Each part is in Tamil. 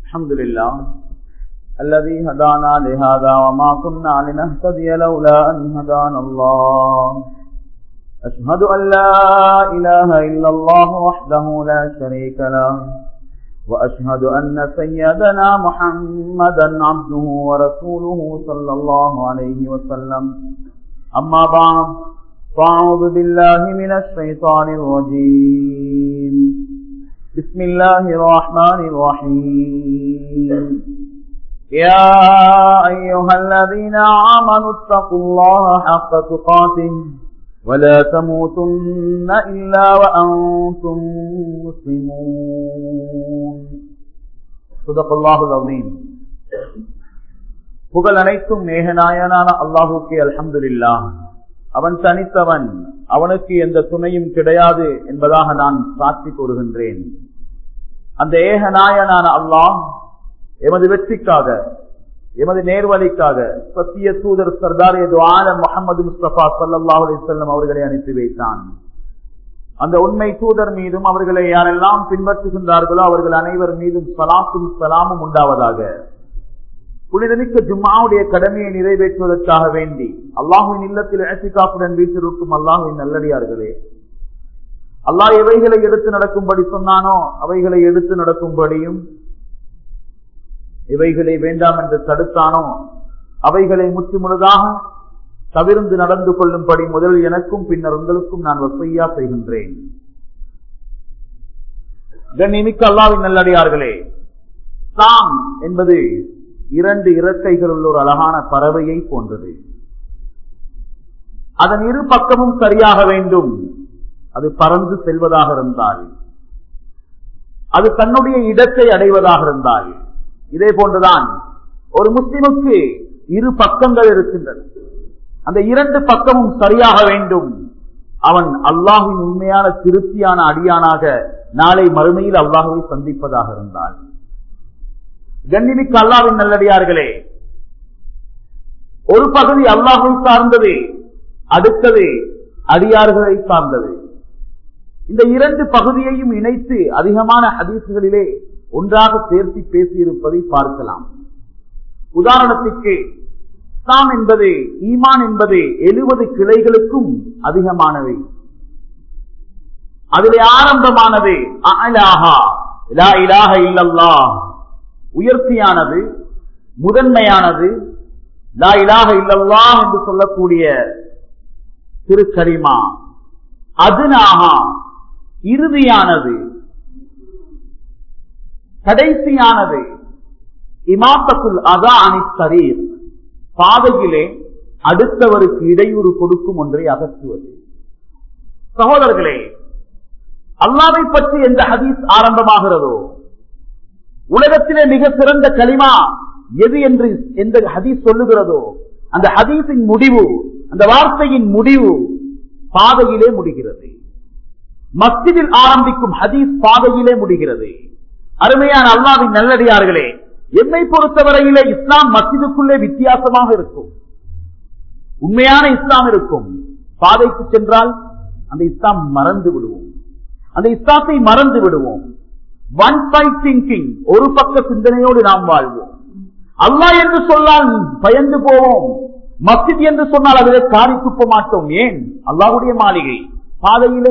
الحمد لله الذي هدانا لهذا وما كنا لنهتدي لولا أن هدانا الله أشهد أن لا إله إلا الله وحده لا شريك له وأشهد أن سيدنا محمدا عبده ورسوله صلى الله عليه وسلم أما بعد فأعوذ بالله من الشيطان الرجيم بسم الله الرحمن الرحيم يا أيها الذين آمنوا اتقوا الله حق تقاته ولا تموتن إلا وأنتم مسلمون صدق الله العظيم புகழ் அனைத்தும் மேகநாயனான அல்லாஹுக்கே அல்ஹம்துலில்லா அவன் தனித்தவன் அவனுக்கு எந்த துணையும் கிடையாது என்பதாக நான் சாட்சி கூறுகின்றேன் அந்த ஏகநாயனான அல்லாஹ் எமது வெற்றிக்காக எமது நேர்வழிக்காக சத்திய தூதர் சர்தார் ஆலம் முகமது முஸ்தபா சல்லாஹ் அலிசல்லம் அவர்களை அனுப்பி வைத்தான் அந்த உண்மை தூதர் மீதும் அவர்களை யாரெல்லாம் பின்பற்றுகின்றார்களோ அவர்கள் அனைவர் மீதும் சலாத்தும் சலாமும் உண்டாவதாக புனிதமிக்க ஜும்மாவுடைய கடமையை நிறைவேற்றுவதற்காக வேண்டி அல்லாஹுவின் இல்லத்தில் அசிகாப்புடன் வீட்டிருக்கும் அல்லாஹுவின் நல்லடியார்களே அல்லாஹ் எவைகளை எடுத்து நடக்கும்படி சொன்னானோ அவைகளை எடுத்து நடக்கும்படியும் இவைகளை வேண்டாம் என்று தடுத்தானோ அவைகளை முற்று முழுதாக தவிர்ந்து நடந்து கொள்ளும்படி முதல் எனக்கும் பின்னர் உங்களுக்கும் நான் வசையா செய்கின்றேன் கண்ணிமிக்க அல்லாவின் நல்லடியார்களே சாம் என்பது இரண்டு இறக்கைகள் உள்ள ஒரு அழகான பறவையை போன்றது அதன் இரு பக்கமும் சரியாக வேண்டும் அது பறந்து செல்வதாக இருந்தால் அது தன்னுடைய இடத்தை அடைவதாக இருந்தால் இதே போன்றுதான் ஒரு முஸ்லிமுக்கு இரு பக்கங்கள் இருக்கின்றன அந்த இரண்டு பக்கமும் சரியாக வேண்டும் அவன் அல்லாஹின் உண்மையான திருப்தியான அடியானாக நாளை மறுமையில் அல்லாஹுவை சந்திப்பதாக இருந்தால் கண்ணிமிக்க அல்லாவின் நல்லடியார்களே ஒரு பகுதி அல்லாஹை சார்ந்தது அடுத்தது அடியார்களை சார்ந்தது இந்த இரண்டு பகுதியையும் இணைத்து அதிகமான ஹதீசுகளிலே ஒன்றாக சேர்த்து பேசியிருப்பதை பார்க்கலாம் உதாரணத்திற்கு இஸ்லாம் என்பது ஈமான் என்பது எழுபது கிளைகளுக்கும் அதிகமானவை அதிலே ஆரம்பமானது உயர்த்தியானது முதன்மையானது லா இலாக இல்லல்லா என்று சொல்லக்கூடிய திருக்கரிமா அதுனாகா இறுதியானது கடைசியானது இமாத்தத்துல் அதா அணி சரீர் பாதையிலே அடுத்தவருக்கு இடையூறு கொடுக்கும் ஒன்றை அகற்றுவது சகோதரர்களே அல்லாவை பற்றி எந்த ஹதீஸ் ஆரம்பமாகிறதோ உலகத்திலே மிக சிறந்த களிமா எது என்று எந்த ஹதீஸ் சொல்லுகிறதோ அந்த ஹதீஸின் முடிவு அந்த வார்த்தையின் முடிவு பாதையிலே முடிகிறது மஸ்ஜிதில் ஆரம்பிக்கும் ஹதீஸ் பாதையிலே முடிகிறது அருமையான அல்லாவின் நல்லடியார்களே என்னை பொறுத்தவரையிலே இஸ்லாம் மஸ்ஜிதுக்குள்ளே வித்தியாசமாக இருக்கும் உண்மையான இஸ்லாம் இருக்கும் பாதைக்கு சென்றால் அந்த இஸ்லாம் மறந்து விடுவோம் அந்த இஸ்லாத்தை மறந்து விடுவோம் ஒன் சைட் திங்கிங் ஒரு பக்க சிந்தனையோடு நாம் வாழ்வோம் அல்லா என்று சொன்னால் பயந்து போவோம் மஸ்ஜித் என்று சொன்னால் அதிலே காரி துப்ப மாட்டோம் ஏன் அல்லாவுடைய மாளிகை பாதையிலே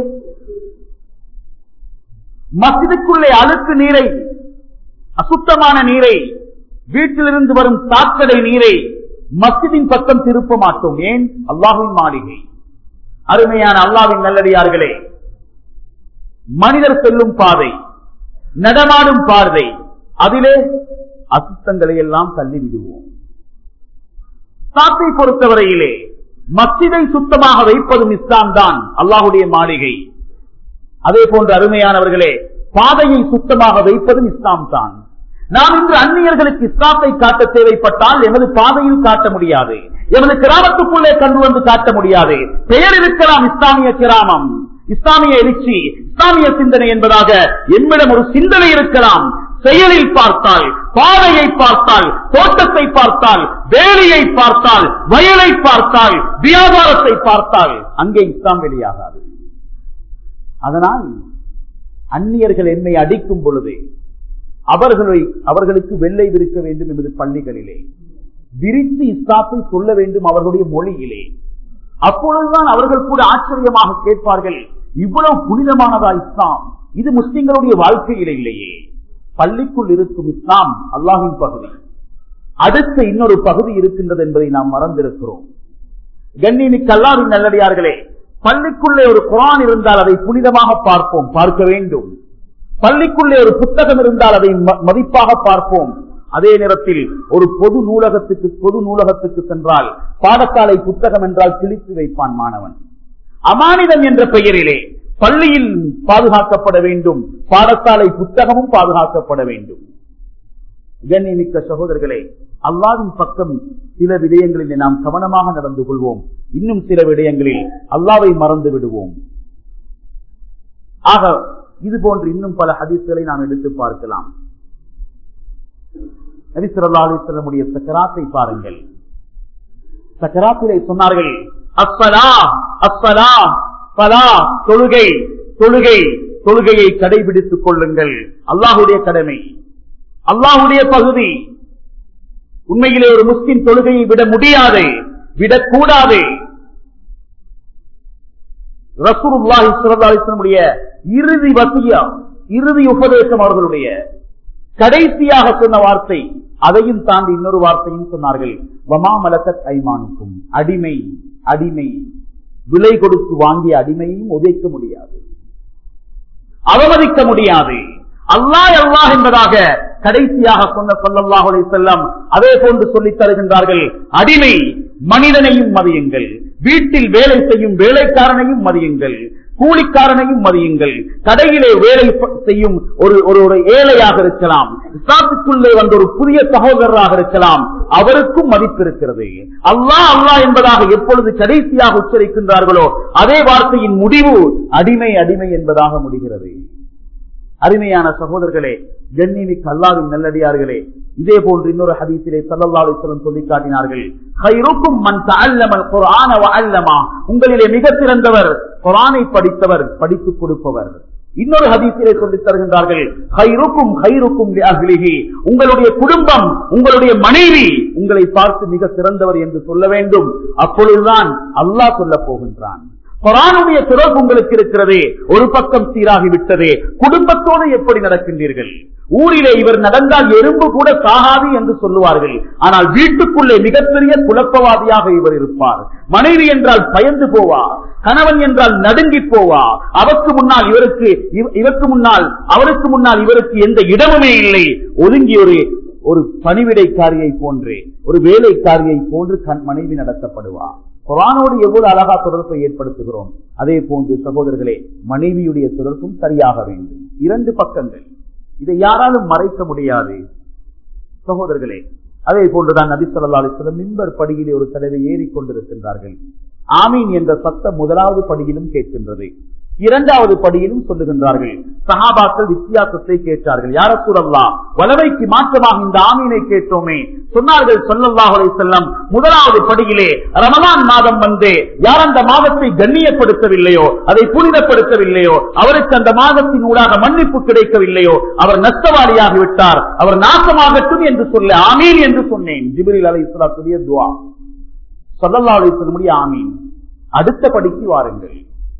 மஸ்ஜிதுக்குள்ளே அழுக்கு நீரை அசுத்தமான நீரை வீட்டிலிருந்து வரும் சாக்கடை நீரை மஸ்ஜிதின் பக்கம் திருப்ப மாட்டோம் ஏன் அல்லாவின் மாளிகை அருமையான அல்லாவின் நல்லடியார்களே மனிதர் செல்லும் பாதை நடமாடும் பார்வை அதிலே அசுத்தங்களை எல்லாம் தள்ளி விடுவோம் சாத்தை பொறுத்தவரையிலே மஸ்ஜிதை சுத்தமாக வைப்பதும் இஸ்லாம் தான் அல்லாஹுடைய மாளிகை அதே போன்ற அருமையானவர்களே பாதையை சுத்தமாக வைப்பதும் இஸ்லாம் தான் நாம் இன்று அந்நியர்களுக்கு இஸ்லாத்தை காட்ட தேவைப்பட்டால் எமது பாதையில் காட்ட முடியாது எமது கிராமத்துக்குள்ளே கண்டு வந்து காட்ட முடியாது பெயர் இருக்கலாம் இஸ்லாமிய கிராமம் இஸ்லாமிய எழுச்சி இஸ்லாமிய சிந்தனை என்பதாக என்னிடம் ஒரு சிந்தனை இருக்கலாம் செயலில் பார்த்தால் பாதையை பார்த்தால் தோட்டத்தை பார்த்தால் வேலையை பார்த்தால் வயலை பார்த்தால் வியாபாரத்தை பார்த்தால் அங்கே இஸ்லாம் வெளியாகாது அதனால் அந்நியர்கள் என்னை அடிக்கும் பொழுது அவர்களை அவர்களுக்கு வெள்ளை விரிக்க வேண்டும் என்பது பள்ளிகளிலே விரித்து இஸ்லாத்தை சொல்ல வேண்டும் அவர்களுடைய மொழியிலே அப்பொழுதுதான் அவர்கள் கூட ஆச்சரியமாக கேட்பார்கள் இவ்வளவு புனிதமானதா இஸ்லாம் இது முஸ்லிம்களுடைய வாழ்க்கையில இல்லையே பள்ளிக்குள் இருக்கும் இஸ்லாம் அல்லாஹின் பகுதி அடுத்த இன்னொரு பகுதி இருக்கின்றது என்பதை நாம் மறந்திருக்கிறோம் கண்ணினிக்கு அல்லாவின் நல்லடியார்களே பள்ளிக்குள்ளே ஒரு குரான் இருந்தால் அதை புனிதமாக பார்ப்போம் பார்க்க வேண்டும் பள்ளிக்குள்ளே ஒரு புத்தகம் இருந்தால் அதை ம- மதிப்பாக பார்ப்போம் அதே நேரத்தில் ஒரு பொது நூலகத்துக்கு பொது நூலகத்துக்கு சென்றால் பாடசாலை புத்தகம் என்றால் கிழித்து வைப்பான் மாணவன் அமானிதம் என்ற பெயரிலே பள்ளியில் பாதுகாக்கப்பட வேண்டும் பாடசாலை புத்தகமும் பாதுகாக்கப்பட வேண்டும் கண்ணியமிக்க சகோதரர்களே அல்லாவின் பக்கம் சில விடயங்களில் நாம் கவனமாக நடந்து கொள்வோம் இன்னும் சில விடயங்களில் அல்லாவை மறந்து விடுவோம் ஆக இது போன்று இன்னும் பல ஹதீஸ்களை நாம் எடுத்து பார்க்கலாம் நபி ஸல்லல்லாஹு அலைஹி வஸல்லமுடைய சக்கராத்தை பாருங்கள் சக்கராத்திலே சொன்னார்கள் அஸ்ஸலா அஸ்ஸலா ஃபலா தொழுகை தொழுகை தொழுகையை கடைபிடித்துக் கொள்ளுங்கள் அல்லாஹ்வுடைய கடமை அல்லாஹ்வுடைய பகுதி உண்மையிலே ஒரு முஸ்லிம் தொழுகையை விட முடியாது விடக்கூடாது ரசூலுல்லாஹி ஸல்லல்லாஹு அலைஹி வஸல்லமுடைய இறுதி வசியா இறுதி உபதேசம் அவர்களுடைய கடைசியாக சொன்ன வார்த்தை அதையும் தாண்டி இன்னொரு வார்த்தையும் சொன்னார்கள் வமா மலக்கத் ஐமானுக்கும் அடிமை அடிமை விலை கொடுத்து வாங்கிய அடிமையையும் உதைக்க முடியாது அவமதிக்க முடியாது அல்லாஹ் அல்லாஹ் என்பதாக கடைசியாக சொன்ன ஸல்லல்லாஹு அலைஹி வஸல்லம் அதே போன்று சொல்லித் தருகின்றார்கள் அடிமை மனிதனையும் மதியுங்கள் வீட்டில் வேலை செய்யும் வேலைக்காரனையும் மதியுங்கள் கூலிக்காரனையும் மதியுங்கள் கடையிலே வேலை ப- செய்யும் ஒரு ஒரு ஒரு ஏழையாக இருக்கலாம் இஸ்லாத்துக்குள்ளே வந்த ஒரு புதிய சகோதரராக இருக்கலாம் அவருக்கும் மதிப்பு இருக்கிறது அல்லாஹ் அல்லாஹ் என்பதாக எப்பொழுது கடைசியாக உச்சரிக்கின்றார்களோ அதே வார்த்தையின் முடிவு அடிமை அடிமை என்பதாக முடிகிறது அருமையான சகோதரர்களே கண்ணிமிக்கு அல்லாவின் நல்லடியார்களே இதே போன்று இன்னொரு ஹதீஸிலே ஸல்லல்லாஹு அலைஹி வஸல்லம் சொல்லி காட்டினார்கள் "ஹைருக்கும் மன் தஅல்லமல் குர்ஆன வஅல்லமா." உங்களிலே மிக சிறந்தவர் குர்ஆனை படித்தவர் படித்துக் கொடுப்பவர் இன்னொரு ஹதீஸிலே சொல்லித் தருகின்றார்கள் "ஹைருக்கும் ஹைருக்கும் லிஅஹ்லிஹி." உங்களுடைய குடும்பம் உங்களுடைய மனைவி உங்களை பார்த்து மிக சிறந்தவர் என்று சொல்ல வேண்டும் அப்பொழுதுதான் அல்லாஹ் சொல்லப் போகின்றான் குரானுடைய தொடர்பு உங்களுக்கு இருக்கிறது ஒரு பக்கம் சீராகி விட்டது குடும்பத்தோடு எப்படி நடக்கின்றீர்கள் ஊரிலே இவர் நடந்தால் எறும்பு கூட சாகாது என்று சொல்லுவார்கள் ஆனால் வீட்டுக்குள்ளே மிகப்பெரிய குழப்பவாதியாக இவர் இருப்பார் மனைவி என்றால் பயந்து போவா கணவன் என்றால் நடுங்கி போவா அவருக்கு முன்னால் இவருக்கு இவ- இவருக்கு முன்னால் அவருக்கு முன்னால் இவருக்கு எந்த இடமுமே இல்லை ஒதுங்கி ஒரு ஒரு பணிவிடைக்காரியை போன்று ஒரு வேலைக்காரியை போன்று கண் மனைவி நடத்தப்படுவார் குரானோடு எவ்வளவு அழகா தொடர்பை ஏற்படுத்துகிறோம் அதே போன்று சகோதரர்களே மனைவியுடைய தொடர்பும் சரியாக வேண்டும் இரண்டு பக்கங்கள் இதை யாராலும் மறைக்க முடியாது சகோதரர்களே அதே போன்றுதான் நபி ஸல்லல்லாஹு அலைஹி வஸல்லம் மிம்பர் படியிலே ஒரு தடவை ஏறிக் கொண்டிருக்கின்றார்கள் ஆமீன் என்ற சத்தம் முதலாவது படியிலும் கேட்கின்றது இரண்டாவது படியிலும் சொல்லுகின்றார்கள் சஹாபாக்கள் வித்தியாசத்தை கேட்டார்கள் யார சூழல்லா வலவைக்கு மாற்றமாக இந்த ஆமீனை கேட்டோமே சொன்னார்கள் ஸல்லல்லாஹு அலைஹி வஸல்லம் முதலாவது படியிலே ரமலான் மாதம் வந்து யார் அந்த மாதத்தை கண்ணியப்படுத்தவில்லையோ அதை புனிதப்படுத்தவில்லையோ அவருக்கு அந்த மாதத்தின் ஊடாக மன்னிப்பு கிடைக்கவில்லையோ அவர் நஷ்டவாளியாகி விட்டார் அவர் நாசமாகட்டும் என்று சொல்ல ஆமீன் என்று சொன்னேன் ஜிப்ரீல் அலைஹிஸ்ஸலாத்துடைய துஆ ஸல்லல்லாஹு அலைஹி வஸல்லமுடைய ஆமீன் அடுத்த படிக்கு வாருங்கள்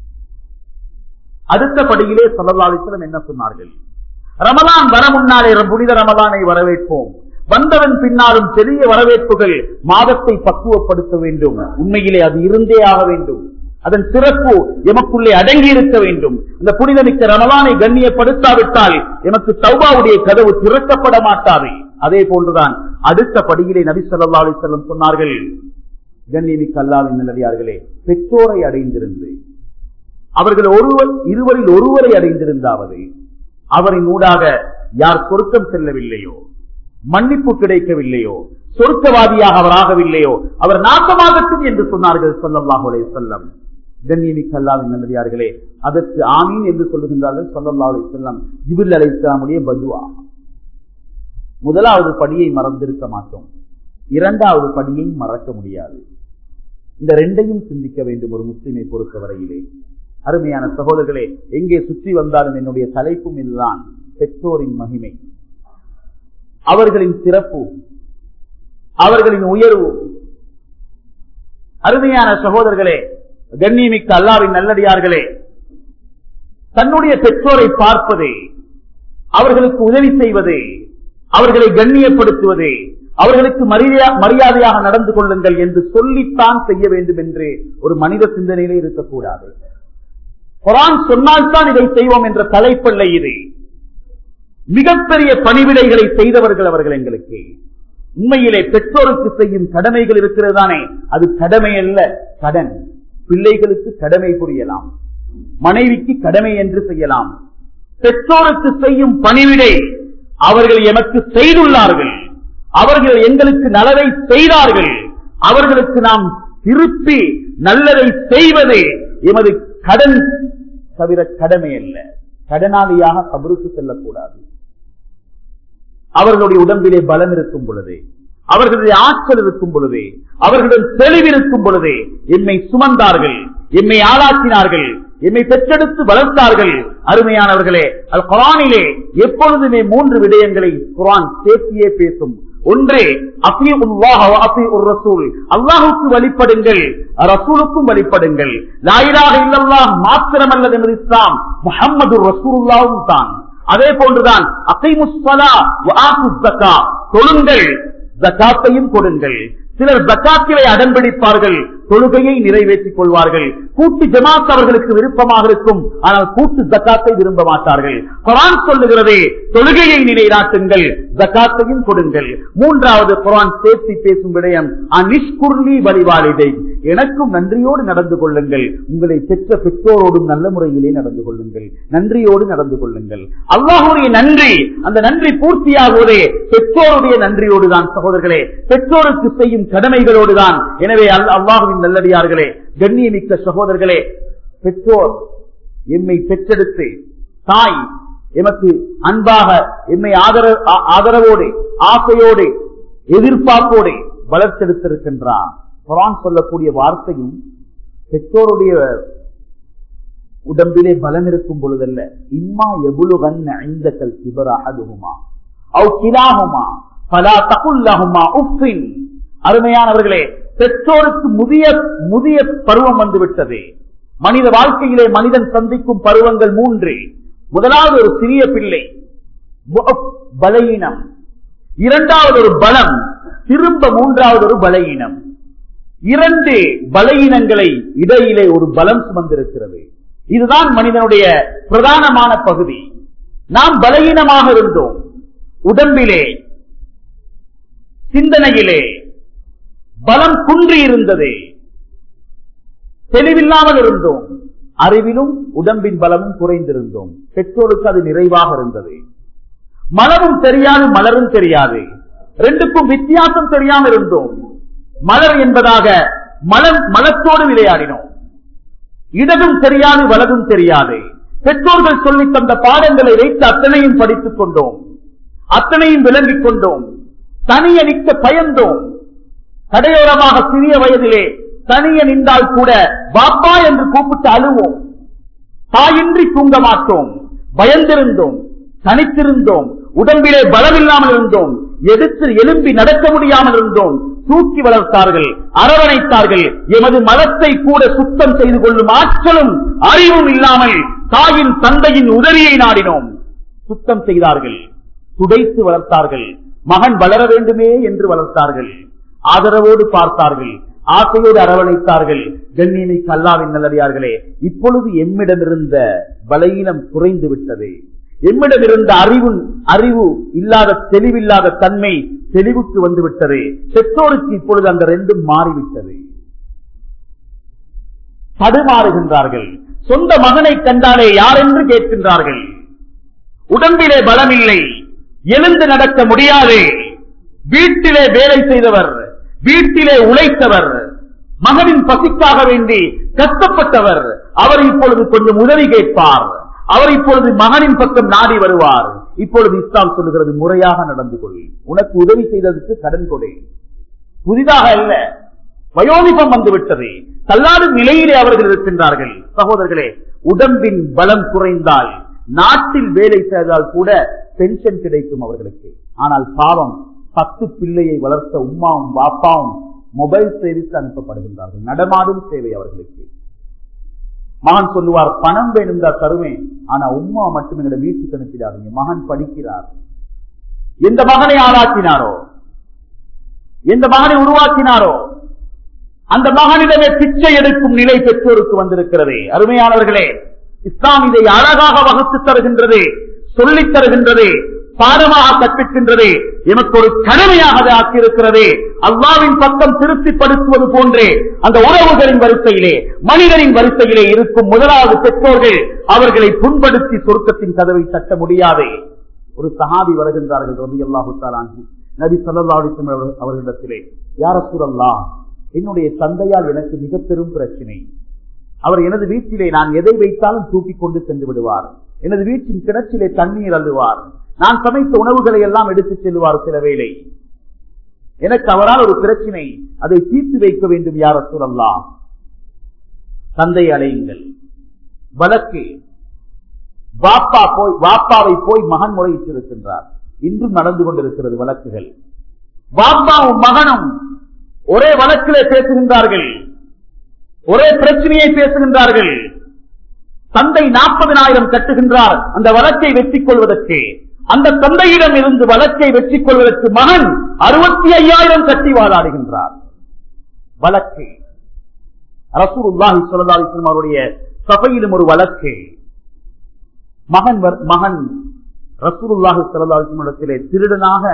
அடுத்த படியிலே ஸல்லல்லாஹு அலைஹி வஸல்லம் என்ன சொன்னார்கள் ரமலான் வர முன்னாலே புனித ரமலானை வரவேற்போம் வந்தவன் பின்னாலும் பெரிய வரவேற்புகள் மாதத்தை பக்குவப்படுத்த வேண்டும் உண்மையிலே அது இருந்தே ஆக வேண்டும் அதன் சிறப்பு எமக்குள்ளே அடங்கி இருக்க வேண்டும் அந்த புனிதமிக்க ரமலானை கண்ணியப்படுத்தாவிட்டால் எமக்கு தௌபாவுடைய கதவு திறக்கப்பட மாட்டாது அதே போன்றுதான் அடுத்த படியிலே நபி ஸல்லல்லாஹு அலைஹி வஸல்லம் சொன்னார்கள் கண்ணியமிக்க அல்லாவின் நல்லடியார்களே பெற்றோரை அடைந்திருந்து அவர்கள் ஒருவர் இருவரில் ஒருவரை அடைந்திருந்தாவது அவரின் ஊடாக யார் சொர்க்கம் செல்லவில்லையோ மன்னிப்பு கிடைக்கவில்லையோ சொர்க்கவாதியாக அவர் ஆகவில்லையோ அவர் நாசமாகட்டும் என்று சொன்னார்கள் ஸல்லல்லாஹு அலைஹி வஸல்லம் கண்ணியமிக்க அல்லாவின் நல்லடியார்களே அதற்கு ஆமீன் என்று சொல்லுகின்றார்கள் ஸல்லல்லாஹு அலைஹி வஸல்லம் ஜிப்ரீல் அலைஹிஸ்ஸலாமுடைய பதுவா முதலாவது படியை மறந்திருக்க மாட்டோம் இரண்டாவது படியை மறக்க முடியாது இந்த ரெண்டையும் சிந்திக்க வேண்டும் ஒரு முஸ்லிமை பொறுத்தவரையிலே அருமையான சகோதரர்களே எங்கே சுற்றி வந்தாலும் என்னுடைய தலைப்பும் இதுதான் பெற்றோரின் மகிமை அவர்களின் சிறப்பு அவர்களின் உயர்வு அருமையான சகோதரர்களே கண்ணியமிக்க அல்லாவின் நல்லடியார்களே தன்னுடைய பெற்றோரை பார்ப்பது அவர்களுக்கு உதவி செய்வது அவர்களை கண்ணியப்படுத்துவது அவர்களுக்கு மரியா- மரியாதையாக நடந்து கொள்ளுங்கள் என்று சொல்லித்தான் செய்ய வேண்டும் என்று ஒரு மனித சிந்தனையிலே இருக்கக்கூடாது குரான் சொன்னால்தான் இதை செய்வோம் என்ற தலைப்பல்ல இது மிகப்பெரிய பணிவிடைகளை செய்தவர்கள் அவர்கள் எங்களுக்கு உண்மையிலே பெற்றோருக்கு செய்யும் கடமைகள் இருக்கிறது தானே அது கடமை அல்ல கடன் பிள்ளைகளுக்கு கடமை புரியலாம் மனைவிக்கு கடமை என்று செய்யலாம் பெற்றோருக்கு செய்யும் பணிவிடை அவர்கள் எமக்கு செய்துள்ளார்கள் அவர்கள் எங்களுக்கு நலவை செய்தார்கள் அவர்களுக்கு நாம் திருப்பி நல்லதை செய்வது எமது கடன் தவிர கடமை அல்ல கடனாளியாக கபருக்கு செல்லக்கூடாது அவர்களுடைய உடம்பிலே பலம் இருக்கும் பொழுது அவர்களுடைய ஆற்றல் இருக்கும் பொழுது அவர்களுடன் தெளிவிருக்கும் பொழுது எம்மை சுமந்தார்கள் எம்மை ஆளாக்கினார்கள் எம்மை பெற்றெடுத்து வளர்த்தார்கள் அருமையானவர்களே அல் குரானிலே எப்பொழுதுமே மூன்று விடயங்களை குரான் சேர்த்தியே பேசும் ஒன்று ரசூல் அல்லாஹுக்கு வழிபடுங்கள் ரசூலுக்கும் வழிபடுங்கள் லாயிலாக இல்லல்லாஹ் மாத்திரமல்லது என்று இஸ்லாம் முகம்மது ரசூலுல்லாவும் தான் அதே போன்றுதான் அகைமுஸ்ஸலா வஆத்துஸ் ஸக்கா தொழுங்கள் ஜக்காத்தையும் கொடுங்கள் சிலர் ஜக்காத்திலே அடம்பிடிப்பார்கள் தொழுகையை நிறைவேற்றிக் கொள்வார்கள் கூட்டு ஜமாத் அவர்களுக்கு விருப்பமாக இருக்கும் ஆனால் கூட்டு ஜக்காத்தை விரும்ப மாட்டார்கள் குரான் சொல்லுகிறதே தொழுகையை நிலைநாட்டுங்கள் ஜக்காத்தையும் கொடுங்கள் மூன்றாவது குரான் சேர்த்து பேசும் விடயம் அனிஷ்குர்லி வழிவாளிதை எனக்கும் நன்றியோடு நடந்து கொள்ளுங்கள் உங்களை பெற்ற பெற்றோரோடும் நல்ல முறையிலே நடந்து கொள்ளுங்கள் நன்றியோடு நடந்து கொள்ளுங்கள் அல்லாஹுடைய நன்றி அந்த நன்றி பூர்த்தியாகுவதே பெற்றோருடைய நன்றியோடு தான் சகோதரர்களே பெற்றோருக்கு செய்யும் கடமைகளோடு தான் எனவே அல்- அல்லாஹுவின் நல்லடியார்களே கண்ணியமிக்க சகோதரர்களே பெற்றோர் எம்மை பெற்றெடுத்து தாய் எமக்கு அன்பாக எம்மை ஆதர- ஆ- ஆதரவோடு ஆசையோடு எதிர்பார்ப்போடு வளர்த்தெடுத்திருக்கின்றார் குரான் சொல்லக்கூடிய வார்த்தையும் பெற்றோருடைய உடம்பிலே பலம் இருக்கும் பொழுதல்ல இம்மா எபுலுகன் ஐந்த கல் சிபராகதுமா அவ் கிலாகுமா பலா தகுல்லகுமா உஃபின் அருமையானவர்களே பெற்றோருக்கு முதிய முதிய பருவம் வந்து விட்டது மனித வாழ்க்கையிலே மனிதன் சந்திக்கும் பருவங்கள் மூன்று முதலாவது ஒரு சிறிய பிள்ளை முஅப் பலகீனம் இரண்டாவது ஒரு பலம் திரும்ப மூன்றாவது ஒரு பலகீனம் இரண்டு பலகீனங்களை இடையிலே ஒரு பலம் சுமந்திருக்கிறது இதுதான் மனிதனுடைய பிரதானமான பகுதி நாம் பலகீனமாக இருந்தோம் உடம்பிலே சிந்தனையிலே பலம் குன்றி இருந்தது தெளிவில்லாமல் இருந்தோம் அறிவிலும் உடம்பின் பலமும் குறைந்திருந்தோம் பெற்றோருக்கு அது நிறைவாக இருந்தது மலரும் தெரியாது மலரும் தெரியாது ரெண்டுக்கும் வித்தியாசம் தெரியாமல் இருந்தோம் மலர் என்பதாக மலர் மலத்தோடு விளையாடினோம் இடதும் தெரியாது வலதும் தெரியாது பெற்றோர்கள் சொல்லித் தந்த பாடங்களை வைத்து அத்தனையும் படித்துக் கொண்டோம் அத்தனையும் விளங்கிக் கொண்டோம் தனிய நிற்க பயந்தோம் கடையோரமாக சிறிய வயதிலே தனிய நின்றால் கூட பாப்பா என்று கூப்பிட்டு அழுவோம் தாயின்றி தூங்க மாட்டோம் பயந்திருந்தோம் தனித்திருந்தோம் உடம்பிலே பலமில்லாமல் இருந்தோம் எடுத்து எலும்பி நடக்க முடியாமல் இருந்தோம் தூக்கி வளர்த்தார்கள் அரவணைத்தார்கள் எமது மதத்தை கூட சுத்தம் செய்து கொள்ளும் ஆற்றலும் அறிவும் இல்லாமல் தாயின் தந்தையின் உதவியை நாடினோம் சுத்தம் செய்தார்கள் துடைத்து வளர்த்தார்கள் மகன் வளர வேண்டுமே என்று வளர்த்தார்கள் ஆதரவோடு பார்த்தார்கள் ஆசையோடு அரவணைத்தார்கள் கண்ணியமிக்க அல்லாவின் நல்லடியார்களே இப்பொழுது எம்மிடமிருந்த பலகீனம் குறைந்து விட்டது எம்மிடமிருந்த அறிவு அறிவு இல்லாத தெளிவில்லாத தன்மை தெளிவுக்கு வந்து விட்டது பெற்றோருக்கு இப்பொழுது அந்த ரெண்டும் மாறிவிட்டது தடுமாறுகின்றார்கள் சொந்த மகனை கண்டாலே யார் என்று கேட்கின்றார்கள் உடம்பிலே பலமில்லை எழுந்து நடக்க முடியாது வீட்டிலே வேலை செய்தவர் வீட்டிலே உழைத்தவர் மகனின் பசிக்காக வேண்டி கஷ்டப்பட்டவர் அவர் இப்பொழுது கொஞ்சம் உதவி கேட்பார் அவர் இப்பொழுது மகனின் பக்கம் நாடி வருவார் இப்பொழுது இஸ்லாம் சொல்லுகிறது முறையாக நடந்து கொள் உனக்கு உதவி செய்ததற்கு கடன் கொடு புதிதாக அல்ல வயோதிபம் வந்துவிட்டது தள்ளாடும் நிலையிலே அவர்கள் இருக்கின்றார்கள் சகோதரர்களே உடம்பின் பலம் குறைந்தால் நாட்டில் வேலை செய்தால் கூட பென்ஷன் கிடைக்கும் அவர்களுக்கு ஆனால் பாவம் பத்து பிள்ளையை வளர்த்த உம்மாவும் பாப்பாவும் மொபைல் சேவைக்கு அனுப்பப்படுகின்றார்கள் நடமாடும் சேவை அவர்களுக்கு மகன் சொல்லுவார் பணம் வேணும் தான் தருவேன் ஆனா உம்மா மட்டும் எங்களோட வீட்டுக்கு அனுப்பிடாதீங்க மகன் படிக்கிறார் எந்த மகனை ஆளாக்கினாரோ எந்த மகனை உருவாக்கினாரோ அந்த மகனிடமே பிச்சை எடுக்கும் நிலை பெற்றோருக்கு வந்திருக்கிறது அருமையானவர்களே இஸ்லாம் இதை அழகாக வகுத்து தருகின்றது சொல்லித் தருகின்றது பாடமாக கற்பிக்கின்றது எமக்கு ஒரு கடமையாக அதை ஆக்கியிருக்கிறது அல்லாவின் பக்கம் திருப்திப்படுத்துவது போன்றே அந்த உறவுகளின் வரிசையிலே மனிதனின் வரிசையிலே இருக்கும் முதலாவது பெற்றோர்கள் அவர்களை புண்படுத்தி சொர்க்கத்தின் கதவை தட்ட முடியாது ஒரு சஹாபி வருகின்றார்கள் ரவி அல்லாஹு தாலான் நபி சல்லா அவர்களிடத்திலே யார சூழல்லா என்னுடைய தந்தையால் எனக்கு மிக பெரும் பிரச்சனை அவர் எனது வீட்டிலே நான் எதை வைத்தாலும் தூக்கி கொண்டு சென்று விடுவார் எனது வீட்டின் கிணற்றிலே தண்ணீர் அள்ளுவார் நான் சமைத்த உணவுகளை எல்லாம் எடுத்துச் செல்வார் சில வேளை எனக்கு அவரால் ஒரு பிரச்சனை அதை தீர்த்து வைக்க வேண்டும் யார சூழல்லா தந்தை அலையுங்கள் வழக்கு வாப்பா போய் வாப்பாவை போய் மகன் முறையிட்டிருக்கின்றார் இன்றும் நடந்து கொண்டிருக்கிறது வழக்குகள் வாப்பாவும் மகனும் ஒரே வழக்கிலே பேசுகின்றார்கள் ஒரே பிரச்சனையை பேசுகின்றார்கள் தந்தை நாற்பதனாயிரம் கட்டுகின்றார் அந்த வழக்கை வெற்றி கொள்வதற்கு அந்த தந்தையிடம் இருந்து வழக்கை வெற்றி கொள்வதற்கு மகன் அறுபத்தி ஐயாயிரம் கட்டி வாழாடுகின்றார் வழக்கு ரசூலுல்லாஹி ஸல்லல்லாஹு அலைஹி வஸல்லம் அவருடைய சபையிலும் ஒரு வழக்கு மகன் மகன் ரசூலுல்லாஹி ஸல்லல்லாஹு அலைஹி வஸல்லம் இடத்திலே திருடனாக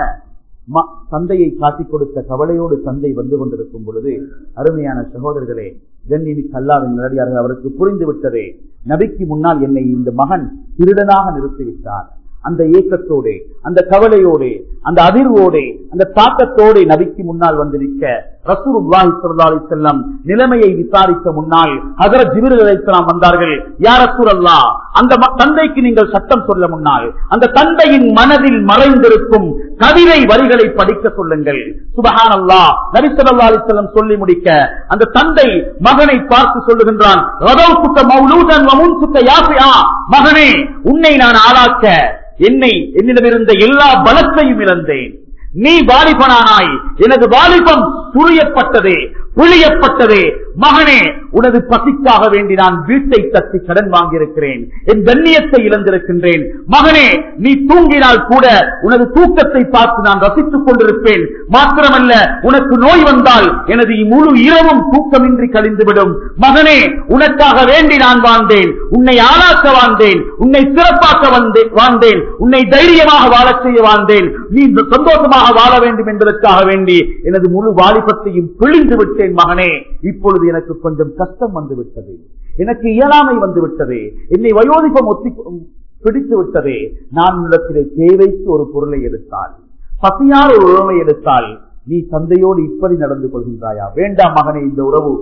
தந்தையை காட்டிக் கொடுத்த கவலையோடு தந்தை வந்து கொண்டிருக்கும் பொழுது அருமையான சகோதரர்களே கண்ணிமிக்கு அல்லாவின் நேரடியார்கள் அவருக்கு புரிந்து விட்டதே நபிக்கு முன்னால் என்னை இந்த மகன் திருடனாக நிறுத்திவிட்டார் அந்த ஏக்கத்தோடு அந்த கவலையோடு அந்த அதிர்வோடு அந்த தாக்கத்தோடு நபிக்கு முன்னால் வந்து நிற்க ரசூலுல்லாஹி ஸல்லல்லாஹு அலைஹி வஸல்லம் நிலைமையை விசாரிக்க முன்னால் ஹஜரத் ஜிப்ரீல் அலைஹிஸ்ஸலாம் வந்தார்கள் யா ரசூலல்லாஹ் அந்த தந்தைக்கு நீங்கள் சட்டம் சொல்ல முன்னால் அந்த தந்தையின் மனதில் மறைந்திருக்கும் கவிதை வரிகளை படிக்க சொல்லுங்கள் சுபஹானல்லாஹ் நபி ஸல்லல்லாஹு அலைஹி வஸல்லம் சொல்லி முடிக்க அந்த தந்தை மகனை பார்த்து சொல்லுகின்றான் ரதௌத்துக்க மௌலூதன் வமுன்சுக்க யாசியா மகனே உன்னை நான் ஆளாக்க என்னை என்னிடமிருந்த எல்லா பலத்தையும் இழந்தேன் நீ வாலிபனானாய் எனது வாலிபம் புரியப்பட்டதே புழியப்பட்டதே மகனே உனது பசிக்காக வேண்டி நான் வீட்டை தட்டி கடன் வாங்கியிருக்கிறேன் என் கண்ணியத்தை இழந்திருக்கின்றேன் மகனே நீ தூங்கினால் கூட உனது தூக்கத்தை பார்த்து நான் ரசித்துக் கொண்டிருப்பேன் மாத்திரமல்ல உனக்கு நோய் வந்தால் எனது முழு இரவும் தூக்கமின்றி கழிந்துவிடும் மகனே உனக்காக வேண்டி நான் வாழ்ந்தேன் உன்னை ஆளாக்க வாழ்ந்தேன் உன்னை சிறப்பாக்க வந்தேன் வாழ்ந்தேன் உன்னை தைரியமாக வாழச் செய்ய வாழ்ந்தேன் நீ சந்தோஷமாக வாழ வேண்டும் என்பதற்காக வேண்டி எனது முழு வாலிபத்தையும் பிழிந்து விட்டேன் மகனே இப்பொழுது எனக்கு கொஞ்சம் கஷ்டம் வந்து விட்டது எனக்கு இயலாமை வந்து விட்டது என்னை வயோதிபம் ஒத்தி பிடித்து விட்டதே நான் உள்ளத்திலே தேவைக்கு ஒரு பொருளை எடுத்தால் பசியார் ஒரு உறவை எடுத்தால் நீ தந்தையோடு இப்படி நடந்து கொள்கின்றாயா வேண்டாம் மகனே இந்த உறவு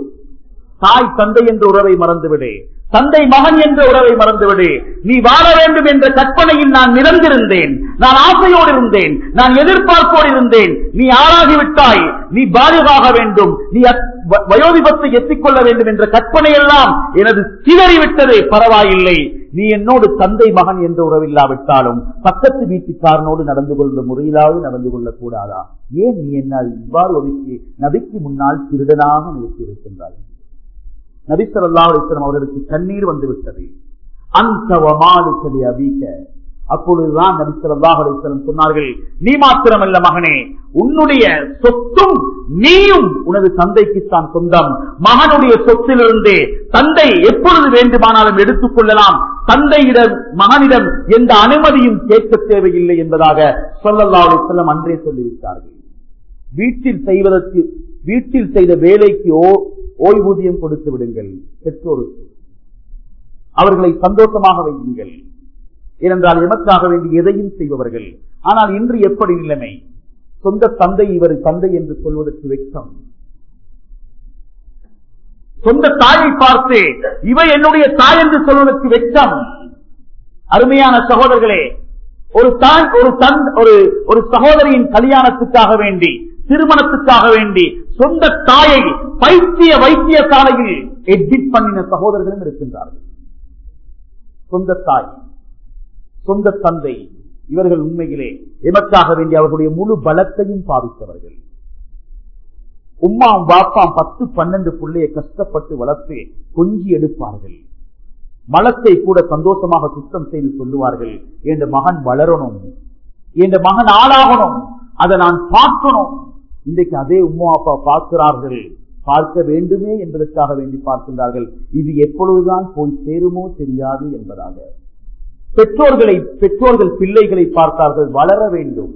தாய் தந்தை என்ற உறவை மறந்துவிடு தந்தை மகன் என்ற உறவை மறந்துவிடு நீ வாழ வேண்டும் என்ற கற்பனையில் நான் நிறந்திருந்தேன் நான் ஆசையோடு இருந்தேன் நான் எதிர்பார்ப்போடு இருந்தேன் நீ ஆளாகிவிட்டாய் நீ பாதுகாக வேண்டும் நீ வயோதிபத்தை எத்திக்கொள்ள வேண்டும் என்ற கற்பனை எல்லாம் எனது சிதறிவிட்டது பரவாயில்லை நீ என்னோடு தந்தை மகன் என்ற உறவில்லாவிட்டாலும் பக்கத்து வீட்டுக்காரனோடு நடந்து கொள்ளும் முறையிலாவது நடந்து கொள்ளக் கூடாதா ஏன் நீ என்னால் இவ்வாறு ஒதுக்கி நபிக்கு முன்னால் திருடனாக நிறுத்தி இருக்கின்றாய் நபிசல்லா அலிஸ்லாம் அவர்களுக்கு கண்ணீர் வந்து விட்டது அந்த வமாலுக்கலி அபீக்க அப்பொழுதுதான் நபிசல்லா அலிஸ்லாம் சொன்னார்கள் நீ மாத்திரமல்ல மகனே உன்னுடைய சொத்தும் நீயும் உனது தந்தைக்குத்தான் சொந்தம் மகனுடைய சொத்திலிருந்து தந்தை எப்பொழுது வேண்டுமானாலும் எடுத்துக் கொள்ளலாம் தந்தையிடம் மகனிடம் எந்த அனுமதியும் கேட்க தேவையில்லை என்பதாக சொல்லல்லா அலிஸ்லாம் அன்றே சொல்லிவிட்டார்கள் வீட்டில் செய்வதற்கு வீட்டில் செய்த வேலைக்கு ஓய்வூதியம் கொடுத்து விடுங்கள் பெற்றோருக்கு அவர்களை சந்தோஷமாக வையுங்கள் ஏனென்றால் எமக்காக வேண்டி எதையும் செய்பவர்கள் ஆனால் இன்று எப்படி நிலைமை சொந்த தந்தை இவர் தந்தை என்று சொல்வதற்கு வெட்கம் சொந்த தாயை பார்த்து இவ என்னுடைய தாய் என்று சொல்வதற்கு வெட்கம் அருமையான சகோதரர்களே ஒரு தான் ஒரு தன் ஒரு ஒரு சகோதரியின் கல்யாணத்துக்காக வேண்டி திருமணத்துக்காக வேண்டி சொந்த தாயை பைத்திய வைத்தியசாலையில் எட்மிட் பண்ணின சகோதரர்களும் இருக்கின்றார்கள் சொந்த தாய் சொந்த தந்தை இவர்கள் உண்மையிலே எமக்காக வேண்டிய அவர்களுடைய முழு பலத்தையும் பாவித்தவர்கள் உம்மாவும் பாப்பாம் பத்து பன்னெண்டு பிள்ளையை கஷ்டப்பட்டு வளர்த்து கொஞ்சி எடுப்பார்கள் மலத்தை கூட சந்தோஷமாக சுத்தம் செய்து சொல்லுவார்கள் என் மகன் வளரணும் என் மகன் ஆளாகணும் அதை நான் பார்க்கணும் இன்றைக்கு அதே உம்மா அப்பா பார்க்கிறார்கள் பார்க்க வேண்டுமே என்பதற்காக வேண்டி பார்க்கின்றார்கள் இது எப்பொழுதுதான் போய் சேருமோ தெரியாது என்பதாக பெற்றோர்களை பெற்றோர்கள் பிள்ளைகளை பார்த்தார்கள் வளர வேண்டும்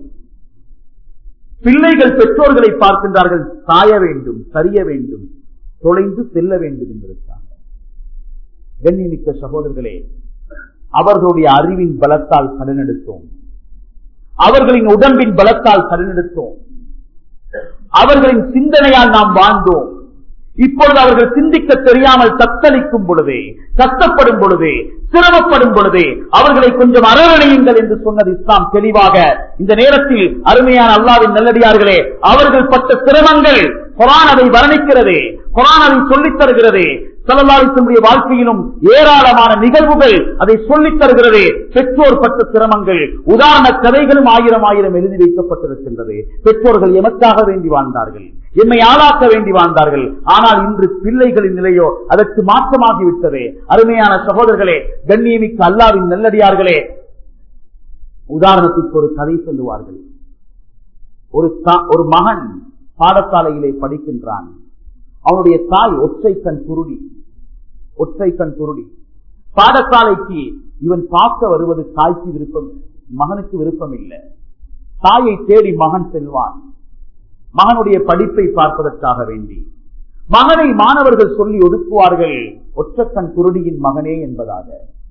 பிள்ளைகள் பெற்றோர்களை பார்க்கின்றார்கள் சாய வேண்டும் சரிய வேண்டும் தொலைந்து செல்ல வேண்டும் என்பதற்காக கண்ணிமிக்க சகோதரர்களே அவர்களுடைய அறிவின் பலத்தால் கடனெடுத்தோம் அவர்களின் உடம்பின் பலத்தால் கடனெடுத்தோம் அவர்களின் சிந்தனையால் நாம் வாழ்ந்தோம் இப்பொழுது அவர்கள் சிந்திக்க தெரியாமல் தத்தளிக்கும் பொழுதே கஷ்டப்படும் பொழுதே சிரமப்படும் பொழுதே அவர்களை கொஞ்சம் அரவணையுங்கள் என்று சொன்னது இஸ்லாம் தெளிவாக இந்த நேரத்தில் அருமையான அல்லாவின் நல்லடியார்களே அவர்கள் பட்ட சிரமங்கள் குரான் அதை வர்ணிக்கிறதே குரான் அதை சொல்லித் தருகிறதே சலல்லாரிசனுடைய வாழ்க்கையிலும் ஏராளமான நிகழ்வுகள் அதை சொல்லித் தருகிறதே பெற்றோர் பட்ட சிரமங்கள் உதாரண கதைகளும் ஆயிரம் ஆயிரம் எழுதி வைக்கப்பட்டிருக்கின்றது பெற்றோர்கள் எமக்காக வேண்டி வாழ்ந்தார்கள் எம்மை ஆளாக்க வேண்டி வாழ்ந்தார்கள் ஆனால் இன்று பிள்ளைகளின் நிலையோ அதற்கு மாற்றமாகிவிட்டதே அருமையான சகோதரர்களே கண்ணியமிக்க அல்லாவின் நல்லடியார்களே உதாரணத்திற்கு ஒரு கதை சொல்லுவார்கள் ஒரு ஒரு மகன் பாடசாலையிலே படிக்கின்றான் அவனுடைய தாய் ஒற்றை கண் குருடி ஒற்றை கண் குருடி பாடசாலைக்கு இவன் பார்க்க வருவது தாய்க்கு விருப்பம் மகனுக்கு விருப்பம் இல்லை தாயை தேடி மகன் செல்வான் மகனுடைய படிப்பை பார்ப்பதற்காக வேண்டி மகனை மாணவர்கள் சொல்லி ஒதுக்குவார்கள் ஒற்றக்கண் குருடியின் மகனே என்பதாக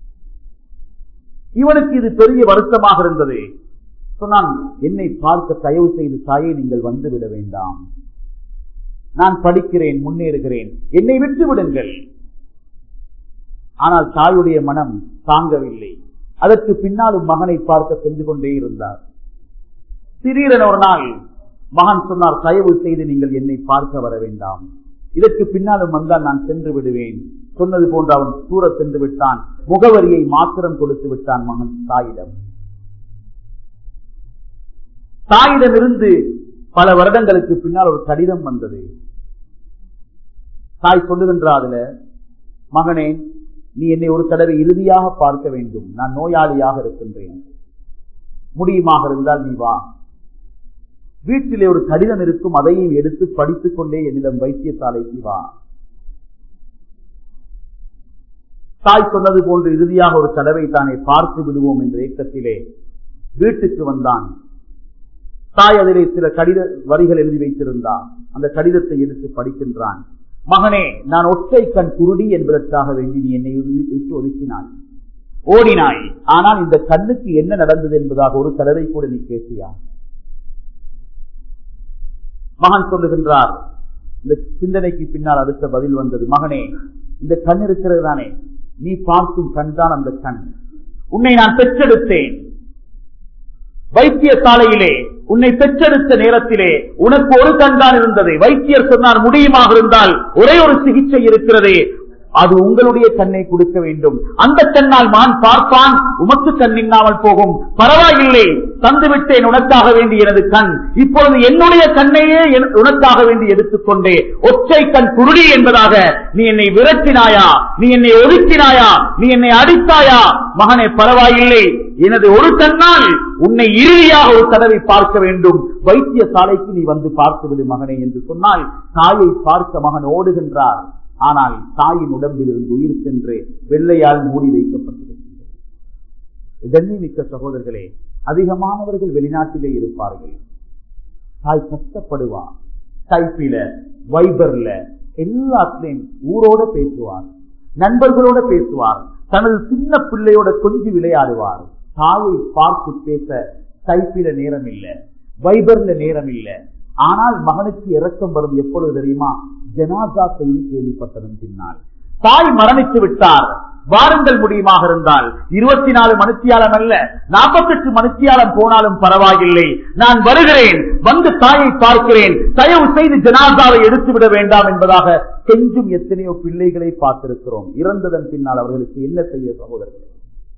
இவனுக்கு இது பெரிய வருத்தமாக இருந்தது சொன்னான் என்னை பார்க்க தயவு செய்து தாயை நீங்கள் வந்து விட வேண்டாம் நான் படிக்கிறேன் முன்னேறுகிறேன் என்னை விட்டு விடுங்கள் ஆனால் தாயுடைய மனம் தாங்கவில்லை அதற்கு பின்னாலும் மகனை பார்க்க சென்று கொண்டே இருந்தார் திடீரென ஒரு நாள் மகன் சொன்னார் தயவு செய்து நீங்கள் என்னை பார்க்க வர வேண்டாம் இதற்கு பின்னாலும் வந்தால் நான் சென்று விடுவேன் சொன்னது போன்று அவன் தூர சென்று விட்டான் முகவரியை மாத்திரம் கொடுத்து விட்டான் மகன் தாயிடம் தாயிடம் இருந்து பல வருடங்களுக்கு பின்னால் ஒரு கடிதம் வந்தது தாய் சொல்லுகின்றார் அதுல மகனே நீ என்னை ஒரு தடவை இறுதியாக பார்க்க வேண்டும் நான் நோயாளியாக இருக்கின்றேன் முடியுமாக இருந்தால் நீ வா வீட்டிலே ஒரு கடிதம் இருக்கும் அதையும் எடுத்து படித்துக் கொண்டே என்னிடம் வைத்தியசாலைக்கு வா தாய் சொன்னது போன்று இறுதியாக ஒரு தடவை தானே பார்த்து விடுவோம் என்ற ஏக்கத்திலே வீட்டுக்கு வந்தான் தாய் அதிலே சில கடித வரிகள் எழுதி வைத்திருந்தார் அந்த கடிதத்தை எடுத்து படிக்கின்றான் மகனே நான் ஒற்றை கண் குருடி என்பதற்காக வேண்டி நீ என்னை விட்டு ஒதுக்கினாய் ஓடினாய் ஆனால் இந்த கண்ணுக்கு என்ன நடந்தது என்பதாக ஒரு தடவை கூட நீ கேட்டியா மகன் சொல்லுகின்றார் இந்த சிந்தனைக்கு பின்னால் அடுத்த பதில் வந்தது மகனே இந்த கண் இருக்கிறது தானே நீ பார்க்கும் கண் தான் அந்த கண் உன்னை நான் பெற்றெடுத்தேன் வைத்தியசாலையிலே உன்னை பெற்றெடுத்த நேரத்திலே உனக்கு ஒரு கண் தான் இருந்தது வைத்தியர் சொன்னார் முடியுமாக இருந்தால் ஒரே ஒரு சிகிச்சை இருக்கிறது அது உங்களுடைய கண்ணை கொடுக்க வேண்டும் அந்த கண்ணால் மான் பார்ப்பான் உமக்கு கண் இன்னாமல் போகும் பரவாயில்லை தந்துவிட்டேன் உனக்காக வேண்டி எனது கண் இப்பொழுது என்னுடைய கண்ணையே உனக்காக வேண்டி எடுத்துக்கொண்டே ஒற்றை கண் குருடி என்பதாக நீ என்னை விரட்டினாயா நீ என்னை ஒதுக்கினாயா நீ என்னை அடித்தாயா மகனே பரவாயில்லை எனது ஒரு கண்ணால் உன்னை இறுதியாக ஒரு தடவை பார்க்க வேண்டும் வைத்தியசாலைக்கு நீ வந்து பார்த்து விடு மகனே என்று சொன்னால் தாயை பார்க்க மகன் ஓடுகின்றார் ஆனால் தாயின் உடம்பில் இருந்து உயிர் சென்று வெள்ளையால் மூடி வைக்கப்பட்டிருக்கின்றது கண்ணிமிக்க சகோதரர்களே அதிகமானவர்கள் வெளிநாட்டிலே இருப்பார்கள் தாய் கஷ்டப்படுவார் டைப்பில வைபர்ல எல்லாத்திலையும் ஊரோட பேசுவார் நண்பர்களோட பேசுவார் தனது சின்ன பிள்ளையோட கொஞ்சி விளையாடுவார் தாயை பார்த்து பேச டைப்பில நேரம் இல்லை வைபர்ல நேரம் இல்லை ஆனால் மகனுக்கு இறக்கம் வரும் எப்பொழுது தெரியுமா ஜனாசா செய்தி கேள்விப்பட்டதன் பின்னால் தாய் மரணித்து விட்டார் வாருங்கள் முடியுமாக இருந்தால் இருபத்தி நாலு மனுத்தியாலம் அல்ல நாற்பத்தெட்டு மனுத்தியாலம் போனாலும் பரவாயில்லை நான் வருகிறேன் வந்து தாயை பார்க்கிறேன் தயவு செய்து ஜனாதாவை எடுத்துவிட வேண்டாம் என்பதாக கெஞ்சும் எத்தனையோ பிள்ளைகளை பார்த்திருக்கிறோம் இறந்ததன் பின்னால் அவர்களுக்கு என்ன செய்ய சகோதரர்கள்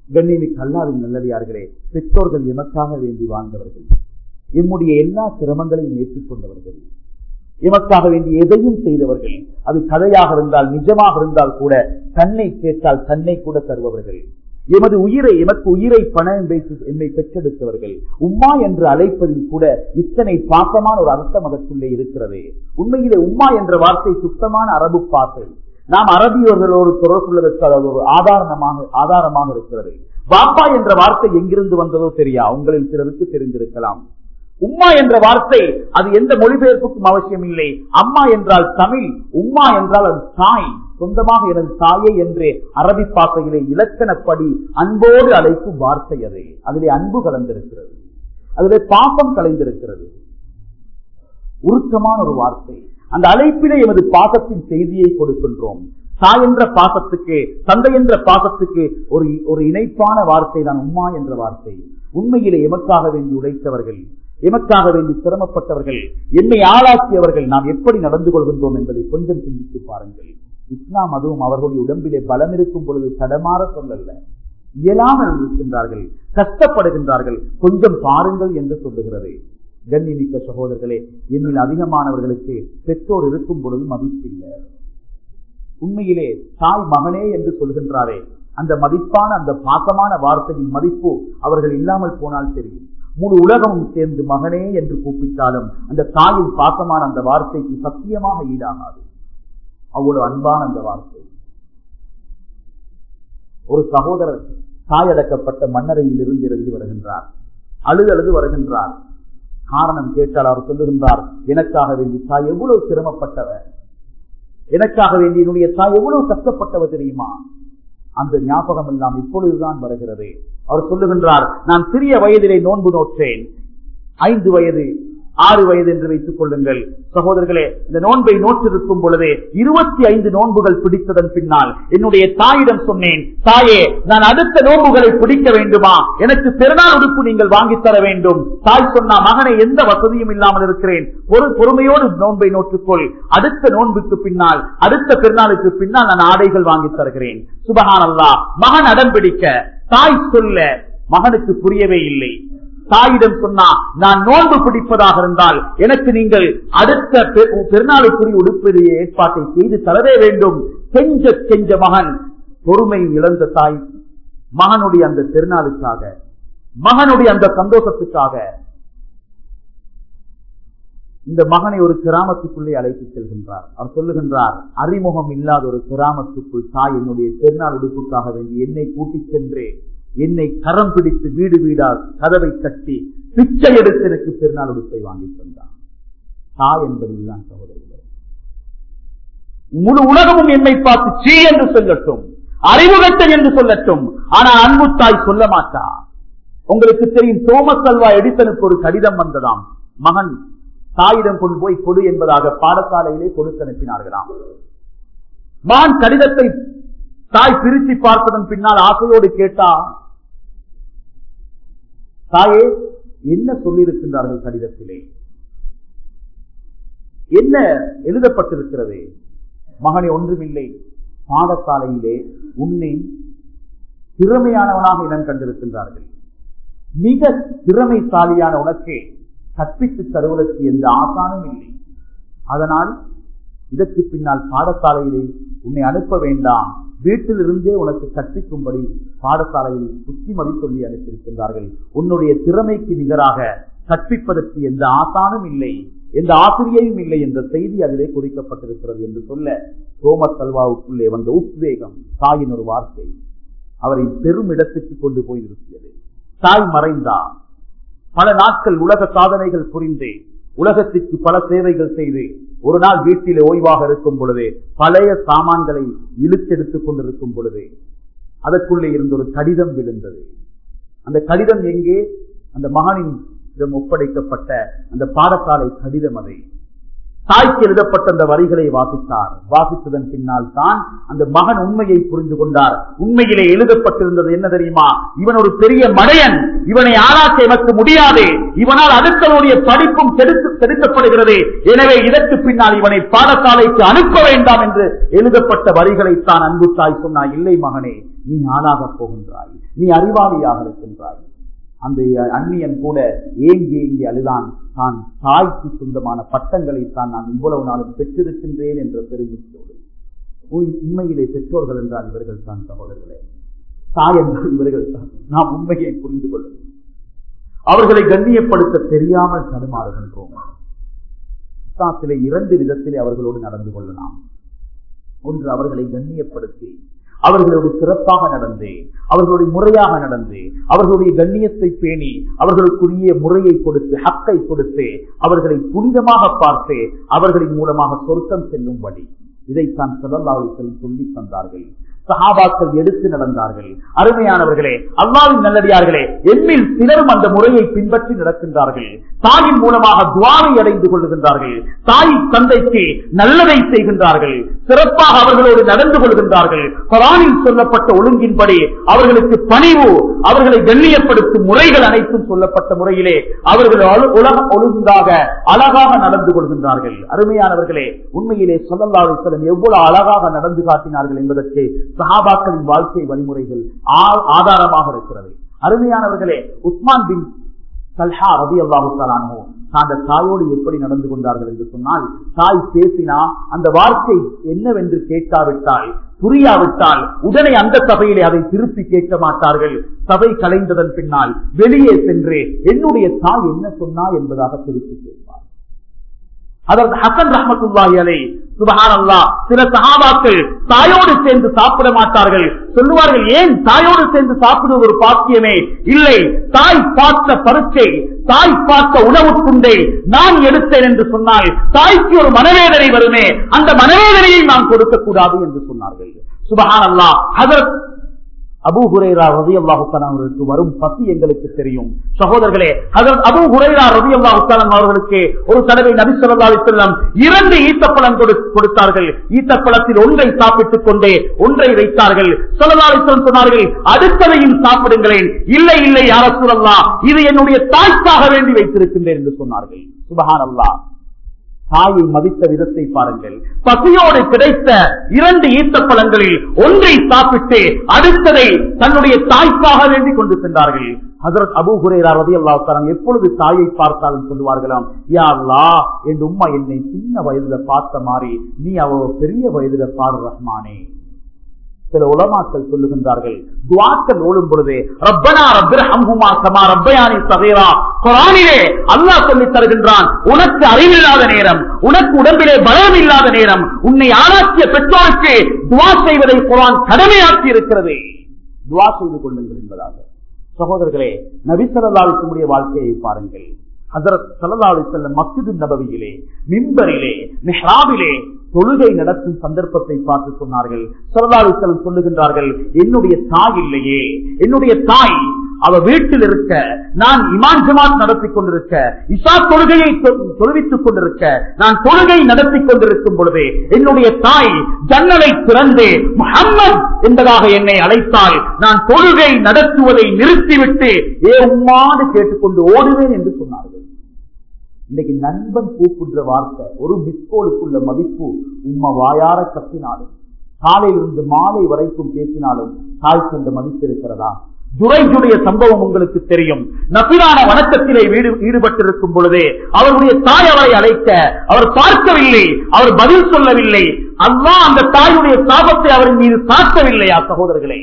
கண்ணிமிக்கு அல்லாவின் நல்லடியார்களே பெற்றோர்கள் எமக்காக வேண்டி வாழ்ந்தவர்கள் எம்முடைய எல்லா சிரமங்களையும் ஏற்றுக்கொண்டவர்கள் எமக்காக வேண்டி எதையும் செய்தவர்கள் அது கதையாக இருந்தால் நிஜமாக இருந்தால் கூட தன்னை கேட்டால் தன்னை கூட தருபவர்கள் எமது உயிரை எமக்கு உயிரை பணம் வைத்து என்னை பெற்றெடுத்தவர்கள் உம்மா என்று அழைப்பதில் கூட இத்தனை பாசமான ஒரு அர்த்தம் அதற்குள்ளே இருக்கிறது உண்மையிலே உம்மா என்ற வார்த்தை சுத்தமான அரபு பாசை நாம் அரபியர்களோடு தொடர்புள்ளதற்கு அது ஒரு ஆதாரமாக ஆதாரமாக இருக்கிறது பாப்பா என்ற வார்த்தை எங்கிருந்து வந்ததோ தெரியா உங்களில் சிலருக்கு தெரிந்திருக்கலாம் உம்மா என்ற வார்த்தை அது எந்த மொழிபெயர்ப்புக்கும் அவசியம் இல்லை அம்மா என்றால் தமிழ் உம்மா என்றால் அது தாய் சொந்தமாக எனது தாயை என்று அரபி பாசையிலே இலக்கணப்படி அன்போடு அழைக்கும் வார்த்தை அது அதிலே அன்பு கலந்திருக்கிறது அதிலே பாசம் கலைந்திருக்கிறது உருக்கமான ஒரு வார்த்தை அந்த அழைப்பிலே எமது பாசத்தின் செய்தியை கொடுக்கின்றோம் தாய் என்ற பாசத்துக்கு தந்தை என்ற பாசத்துக்கு ஒரு ஒரு இணைப்பான வார்த்தை தான் உம்மா என்ற வார்த்தை உண்மையிலே எமக்காக வேண்டி உழைத்தவர்கள் எமக்காக வேண்டி சிரமப்பட்டவர்கள் என்னை ஆளாக்கியவர்கள் நாம் எப்படி நடந்து கொள்கின்றோம் என்பதை கொஞ்சம் சிந்தித்து பாருங்கள் இஸ்லாம் அதுவும் அவர்களுடைய உடம்பிலே பலம் இருக்கும் பொழுது தடமாற சொல்லல்ல இயலாமல் இருக்கின்றார்கள் கஷ்டப்படுகின்றார்கள் கொஞ்சம் பாருங்கள் என்று சொல்லுகிறது கண்ணிமிக்க சகோதரர்களே என்னில் அதிகமானவர்களுக்கு பெற்றோர் இருக்கும் பொழுது மதிப்பில்லை உண்மையிலே தாய் மகனே என்று சொல்கின்றாரே அந்த மதிப்பான அந்த பாசமான வார்த்தையின் மதிப்பு அவர்கள் இல்லாமல் போனால் தெரியும் முழு உலகமும் சேர்ந்து மகனே என்று கூப்பிட்டாலும் அந்த தாயின் பாசமான அந்த வார்த்தைக்கு சத்தியமாக ஈடாகாது அவ்வளவு அன்பான அந்த வார்த்தை ஒரு சகோதரர் தாயடக்கப்பட்ட மன்னரையில் இருந்து இறங்கி வருகின்றார் அழுது அழுது வருகின்றார் காரணம் கேட்டால் அவர் சொல்லுகின்றார் எனக்காக வேண்டி தாய் எவ்வளவு சிரமப்பட்டவர் எனக்காக வேண்டி என்னுடைய தாய் எவ்வளவு கஷ்டப்பட்டவர் தெரியுமா அந்த ஞாபகம் எல்லாம் இப்பொழுதுதான் வருகிறது அவர் சொல்லுகின்றார் நான் சிறிய வயதிலே நோன்பு நோற்றேன் ஐந்து வயது ஆறு வயது என்று வைத்துக் கொள்ளுங்கள் சகோதரர்களே இந்த நோன்பை நோற்றிருக்கும் பொழுதே இருபத்தி ஐந்து நோன்புகள் பிடித்ததன் பின்னால் என்னுடைய தாயிடம் சொன்னேன் தாயே நான் அடுத்த நோன்புகளை பிடிக்க வேண்டுமா எனக்கு பெருநாள் உடுப்பு நீங்கள் வாங்கித் தர வேண்டும் தாய் சொன்னா மகனை எந்த வசதியும் இல்லாமல் இருக்கிறேன் ஒரு பொறுமையோடு நோன்பை நோற்றுக்கொள் அடுத்த நோன்புக்கு பின்னால் அடுத்த பெருநாளுக்கு பின்னால் நான் ஆடைகள் வாங்கித் தருகிறேன் சுபகானல்லா மகன் அடம் பிடிக்க தாய் சொல்ல மகனுக்கு புரியவே இல்லை தாயிடம் சொன்னா நான் நோன்பு பிடிப்பதாக இருந்தால் எனக்கு நீங்கள் அடுத்த பெருநாளுக்குரிய உடுப்பெரிய ஏற்பாட்டை செய்து தரவே வேண்டும் கெஞ்ச கெஞ்ச மகன் பொறுமை இழந்த தாய் மகனுடைய அந்த திருநாளுக்காக மகனுடைய அந்த சந்தோஷத்துக்காக இந்த மகனை ஒரு கிராமத்துக்குள்ளே அழைத்து செல்கின்றார் அவர் சொல்லுகின்றார் அறிமுகம் இல்லாத ஒரு கிராமத்துக்குள் தாய் என்னுடைய பெருநாள் உடுப்புக்காக வேண்டி என்னை கூட்டிச் சென்றே என்னை கரம் பிடித்து வீடு வீடா கதவை கட்டி பிச்சை எடுத்து எனக்கு பெருநாள் உடுப்பை வாங்கி தந்தார் தாய் என்பதுதான் சகோதரர்களே முழு உலகமும் என்னை பார்த்து சீ என்று சொல்லட்டும் அறிவுகட்டன் என்று சொல்லட்டும் ஆனால் அன்பு தாய் சொல்ல மாட்டா உங்களுக்கு தெரியும் தோமஸ் அல்வா எடிசனுக்கு ஒரு கடிதம் வந்ததாம் மகன் தாயிடம் கொண்டு போய் கொடு என்பதாக பாடசாலையிலே கொடுத்து அனுப்பினார்களாம் மகன் கடிதத்தை தாய் பிரித்து பார்த்ததன் பின்னால் ஆசையோடு கேட்டா தாயே என்ன சொல்லியிருக்கின்றார்கள் கடிதத்திலே என்ன எழுதப்பட்டிருக்கிறது மகனை ஒன்றுமில்லை பாடசாலையிலே உன்னை திறமையானவனாக இனம் கண்டிருக்கின்றார்கள் மிக திறமைசாலியான உனக்கு கற்பித்து தருவதற்கு எந்த ஆசானும் இல்லை அதனால் இதற்கு பின்னால் பாடசாலையிலே உன்னை அனுப்ப வேண்டாம் வீட்டில் இருந்தே உனக்கு கற்பிக்கும்படி பாடசாலையில் புத்திமதி சொல்லி அனுப்பியிருக்கின்றார்கள் உன்னுடைய திறமைக்கு நிகராக கற்பிப்பதற்கு எந்த ஆசானும் இல்லை எந்த ஆசிரியையும் இல்லை என்ற செய்தி அதிலே குறிக்கப்பட்டிருக்கிறது என்று சொல்ல சோமத் அல்வாவுக்குள்ளே வந்த உத்வேகம் தாயின் ஒரு வார்த்தை அவரை பெரும் இடத்துக்கு கொண்டு போய் நிறுத்தியது தாய் மறைந்தா பல நாட்கள் உலக சாதனைகள் புரிந்து உலகத்திற்கு பல சேவைகள் செய்து ஒரு நாள் வீட்டிலே ஓய்வாக இருக்கும் பொழுது பழைய சாமான்களை இழுத்தெடுத்துக் கொண்டிருக்கும் பொழுது அதற்குள்ளே இருந்த ஒரு கடிதம் விழுந்தது அந்த கடிதம் எங்கே அந்த மகனின் ஒப்படைக்கப்பட்ட அந்த பாடசாலை கடிதம் அதை தாய்க்கு எழுதப்பட்ட அந்த வரிகளை வாசித்தார் வாசித்ததன் பின்னால் தான் அந்த மகன் உண்மையை புரிந்து கொண்டார் உண்மையிலே எழுதப்பட்டிருந்தது என்ன தெரியுமா இவன் ஒரு பெரிய மடையன் இவனை ஆராய்ச்சி எமக்கு முடியாது இவனால் அடுத்தவனுடைய படிப்பும் கெடுத்து கெடுக்கப்படுகிறது எனவே இதற்கு பின்னால் இவனை பாடசாலைக்கு அனுப்ப வேண்டாம் என்று எழுதப்பட்ட வரிகளைத்தான் அன்பு தாய் சொன்னார் இல்லை மகனே நீ ஆளாகப் போகின்றாய் நீ அறிவாளியாக இருக்கின்றாய் அந்த அந்நியன் கூட ஏங்கி ஏங்கி அழுதான் தான் தாய்க்கு சொந்தமான பட்டங்களை தான் நான் இவ்வளவு நாளும் பெற்றிருக்கின்றேன் என்ற பெருமிச்சோடு உண்மையிலே பெற்றோர்கள் என்றால் இவர்கள் தான் சகோதரர்களே தாய் என்றால் இவர்கள் தான் நாம் உண்மையை புரிந்து கொள்ள வேண்டும். அவர்களை கண்ணியப்படுத்த தெரியாமல் தடுமாறுகின்றோம் இஸ்லாத்திலே இரண்டு விதத்திலே அவர்களோடு நடந்து கொள்ளலாம் ஒன்று அவர்களை கண்ணியப்படுத்தி அவர்களோடு சிறப்பாக நடந்து அவர்களுடைய முறையாக நடந்து அவர்களுடைய கண்ணியத்தை பேணி அவர்களுக்குரிய முறையை கொடுத்து ஹக்கை கொடுத்து அவர்களை புனிதமாக பார்த்து அவர்களின் மூலமாக சொர்க்கம் செல்லும் வழி இதைத்தான் செல்லல்லாவுக்கள் சொல்லி தந்தார்கள் சஹாபாக்கள் எடுத்து நடந்தார்கள் அருமையானவர்களே அல்லாவின் நல்லடியார்களே எண்ணில் சிலரும் அந்த முறையை பின்பற்றி நடக்கின்றார்கள் தாயின் மூலமாக துவாரை அடைந்து கொள்ளுகின்றார்கள் தாய் தந்தைக்கு நல்லதை செய்கின்றார்கள் சிறப்பாக அவர்களோடு நடந்து கொள்கின்றார்கள் குரானில் சொல்லப்பட்ட ஒழுங்கின்படி அவர்களுக்கு பணிவு அவர்களை கண்ணியப்படுத்தும் முறைகள் அனைத்தும் சொல்லப்பட்ட முறையிலே அவர்கள் அழு- உலக ஒழுங்காக அழகாக நடந்து கொள்கின்றார்கள் அருமையானவர்களே உண்மையிலே சொல்லல்லாவிசலம் எவ்வளவு அழகாக நடந்து காட்டினார்கள் என்பதற்கு சஹாபாக்களின் வாழ்க்கை வழிமுறைகள் ஆ- ஆதாரமாக இருக்கிறது அருமையானவர்களே உஸ்மான் பின் சல்ஹா ரதி அல்லாஹு அந்த தாயோடு எப்படி நடந்து கொண்டார்கள் என்று சொன்னால் தாய் பேசினா அந்த வார்த்தை என்னவென்று கேட்காவிட்டால் புரியாவிட்டால் உடனே அந்த சபையிலே அதை திருப்பி கேட்க மாட்டார்கள் சபை கலைந்ததன் பின்னால் வெளியே சென்று என்னுடைய தாய் என்ன சொன்னா என்பதாக திருப்பி கேட்பார் அதற்கு ஹசன் ரஹமத்துல்லாஹி அலை சுபஹானல்லா சில சஹாபாக்கள் தாயோடு சேர்ந்து சாப்பிட மாட்டார்கள் சொல்லுவார்கள் ஏன் தாயோடு சேர்ந்து சாப்பிடுவது ஒரு பாக்கியமே இல்லை தாய் பார்த்த பருச்சை தாய் பார்த்த உணவு துண்டை நான் எடுத்தேன் என்று சொன்னால் தாய்க்கு ஒரு மனவேதனை வருமே அந்த மனவேதனையை நான் கொடுக்க கூடாது என்று சொன்னார்கள் சுபஹானல்லா ஹதரத் அபு ஹுரேரா ரவி அவர்களுக்கு வரும் பசி எங்களுக்கு தெரியும் சகோதரர்களே அதற்கு அபு ஹுரேரா ரவி அவர்களுக்கு ஒரு தடவை நபி சொல்லா செல்லம் இரண்டு ஈத்தப்பழம் கொடு- கொடுத்தார்கள் ஈத்தப்பழத்தில் ஒன்றை சாப்பிட்டுக் கொண்டே ஒன்றை வைத்தார்கள் சொல்லலாலிசலம் சொன்னார்கள் அடுத்ததையும் சாப்பிடுங்களேன் இல்லை இல்லை யார சொல்லலாம் இது என்னுடைய தாய்க்காக வேண்டி வைத்திருக்கின்றேன் என்று சொன்னார்கள் சுபஹான் அல்லாஹ் தாயை மதித்த விதத்தை பாருங்கள் பசியோடு கிடைத்த இரண்டு ஈத்தப்பழங்களில் ஒன்றை சாப்பிட்டு அடுத்ததை தன்னுடைய தாய்க்காக வேண்டி கொண்டு சென்றார்கள் ஹசரத் அபு ஹுரேரா ரதி அல்லாஹ் எப்பொழுது தாயை பார்த்தாலும் சொல்லுவார்களாம் யா அல்லாஹ் என் உம்மா என்னை சின்ன வயதுல பார்த்த மாதிரி நீ அவ பெரிய வயதுல பாரு ரஹ்மானே சில உலமாக்கள் சொல்லுகின்றார்கள் துவாக்கள் ஓடும் பொழுது ரப்பனா ரப்பிர் ஹம்ஹுமா கமா ரப்பயானி சகீரா குரானிலே அல்லாஹ் சொல்லித் தருகின்றான் உனக்கு அறிவில்லாத நேரம் உனக்கு உடம்பிலே பலம் இல்லாத நேரம் உன்னை ஆராய்ச்சிய பெற்றோருக்கு துவா செய்வதை குரான் கடமையாக்கி இருக்கிறது துவா செய்து கொள்ளுங்கள் என்பதாக சகோதரர்களே நபிசல்லாவுக்குடைய வாழ்க்கையை பாருங்கள் ஹசரத் சல்லல்லாஹு செல்லும் மஸ்ஜிது நபவியிலே மிம்பரிலே மிஹ்ராபிலே தொழுகை நடத்தும் சந்தர்ப்பத்தை பார்த்து சொன்னார்கள் சல்லல்லாஹு செல்லம் சொல்லுகின்றார்கள் என்னுடைய தாய் இல்லையே என்னுடைய தாய் அவ வீட்டில் இருக்க நான் இமான் ஜமாத் நடத்தி கொண்டிருக்க இசா தொழுகையை தொ- தொழுவித்துக் கொண்டிருக்க நான் தொழுகை நடத்தி கொண்டிருக்கும் பொழுது என்னுடைய தாய் ஜன்னலை திறந்து முஹம்மத் என்பதாக என்னை அழைத்தால் நான் தொழுகை நடத்துவதை நிறுத்திவிட்டு ஏ உம்மாடு கேட்டுக்கொண்டு ஓடுவேன் என்று சொன்னார்கள் இன்னைக்கு நண்பன் கூப்பிடுற வார்த்தை ஒரு மிஸ்கோலுக்குள்ள மதிப்பு உம்மா வாயார கத்தினாலும் காலையிலிருந்து மாலை வரைக்கும் பேசினாலும் தாய்க்கு அந்த மதிப்பு இருக்கிறதா துரைஜுடைய சம்பவம் உங்களுக்கு தெரியும் நபிரான வணக்கத்திலே வீடு ஈடுபட்டிருக்கும் பொழுதே அவருடைய தாய் அவரை அழைக்க அவர் பார்க்கவில்லை அவர் பதில் சொல்லவில்லை அல்லாஹ் அந்த தாயுடைய சாபத்தை அவரின் மீது சாத்தவில்லையா சகோதரர்களே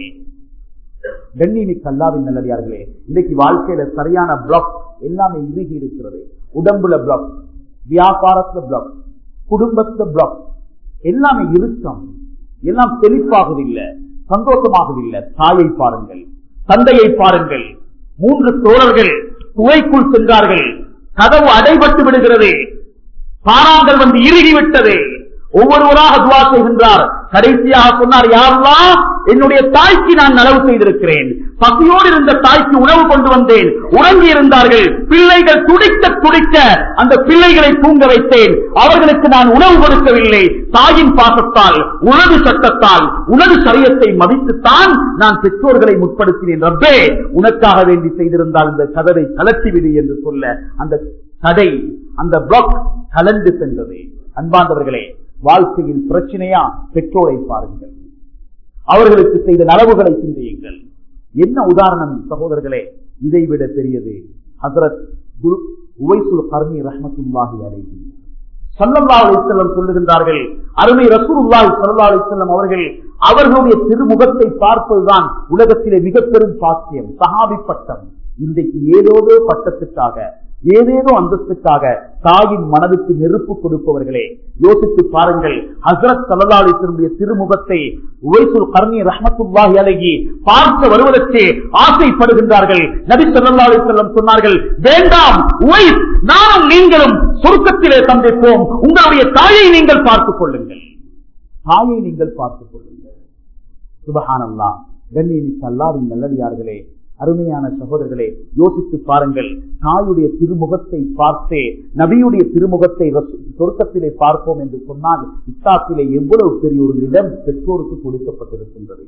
கண்ணிமிக்கு அல்லாவின் நல்லடியார்களே இன்னைக்கு வாழ்க்கையில சரியான பிளாக் எல்லாமே இறுகி இருக்கிறது உடம்புல பிளாக் வியாபாரத்துல பிளாக் குடும்பத்துல பிளாக் எல்லாமே இறுக்கம் எல்லாம் செழிப்பாகுதில்லை சந்தோஷமாகுதில்லை தாயை பாருங்கள் தந்தையை பாருங்கள் மூன்று தோழர்கள் துவைக்குள் சென்றார்கள் கதவு அடைபட்டு விடுகிறது பாறாங்கள் வந்து இறுகிவிட்டது ஒவ்வொருவராக துவா செய்கின்றார் கடைசியாக சொன்னார் யாரெல்லாம் என்னுடைய தாய்க்கு நான் நலவு செய்திருக்கிறேன் பசியோடு இருந்த தாய்க்கு உணவு கொண்டு வந்தேன் உறங்கி இருந்தார்கள் பிள்ளைகள் துடிக்க துடிக்க அந்த பிள்ளைகளை தூங்க வைத்தேன் அவர்களுக்கு நான் உணவு கொடுக்கவில்லை தாயின் பாசத்தால் உணவு சட்டத்தால் உணவு சரியத்தை மதித்துத்தான் நான் பெற்றோர்களை முற்படுத்தினேன் ரப்பே உனக்காக வேண்டி செய்திருந்தால் இந்த கதவை கலட்டிவிடு என்று சொல்ல அந்த தடை அந்த பிளாக் கலந்து சென்றது அன்பாந்தவர்களே வாழ்க்கையில் பிரச்சனையா பெற்றோரை பாருங்கள் அவர்களுக்கு செய்த நலவுகளை சிந்தியுங்கள் என்ன உதாரணம் சகோதரர்களே இதைவிட பெரியது ஹசரத் குரு உவைசுல் கர்ணி ரஹமத்துல்லாஹி அலைஹி சல்லல்லா அலிசல்லம் சொல்லுகின்றார்கள் அருமை ரசூலுல்லாஹி சல்லா அலிசல்லம் அவர்கள் அவர்களுடைய திருமுகத்தை பார்ப்பதுதான் உலகத்திலே மிக பெரும் பாக்கியம் சஹாபி பட்டம் இன்றைக்கு ஏதோதோ பட்டத்துக்காக ஏதேதோ அந்தஸ்துக்காக தாயின் மனதுக்கு நெருப்பு கொடுப்பவர்களே யோசித்து பாருங்கள் ஹசரத் சல்லாலிசனுடைய திருமுகத்தை உவைசுல் கர்ணி ரஹமத்துல்லாஹி அழகி பார்க்க வருவதற்கு ஆசைப்படுகின்றார்கள் நபி சொல்லா அலிசல்லம் சொன்னார்கள் வேண்டாம் உவைஸ் நானும் நீங்களும் சொர்க்கத்திலே சந்திப்போம் உங்களுடைய தாயை நீங்கள் பார்த்துக் கொள்ளுங்கள் தாயை நீங்கள் பார்த்துக் கொள்ளுங்கள் சுபஹானல்லா கண்ணியமிக்க அல்லாவின் நல்லடியார்களே அருமையான சகோதரர்களே யோசித்து பாருங்கள் தாயுடைய திருமுகத்தை பார்த்தே நபியுடைய திருமுகத்தை சொர்க்கத்திலே பார்ப்போம் என்று சொன்னால் இஸ்லாத்திலே எவ்வளவு பெரிய ஒரு இடம் பெற்றோருக்கு கொடுக்கப்பட்டிருக்கின்றது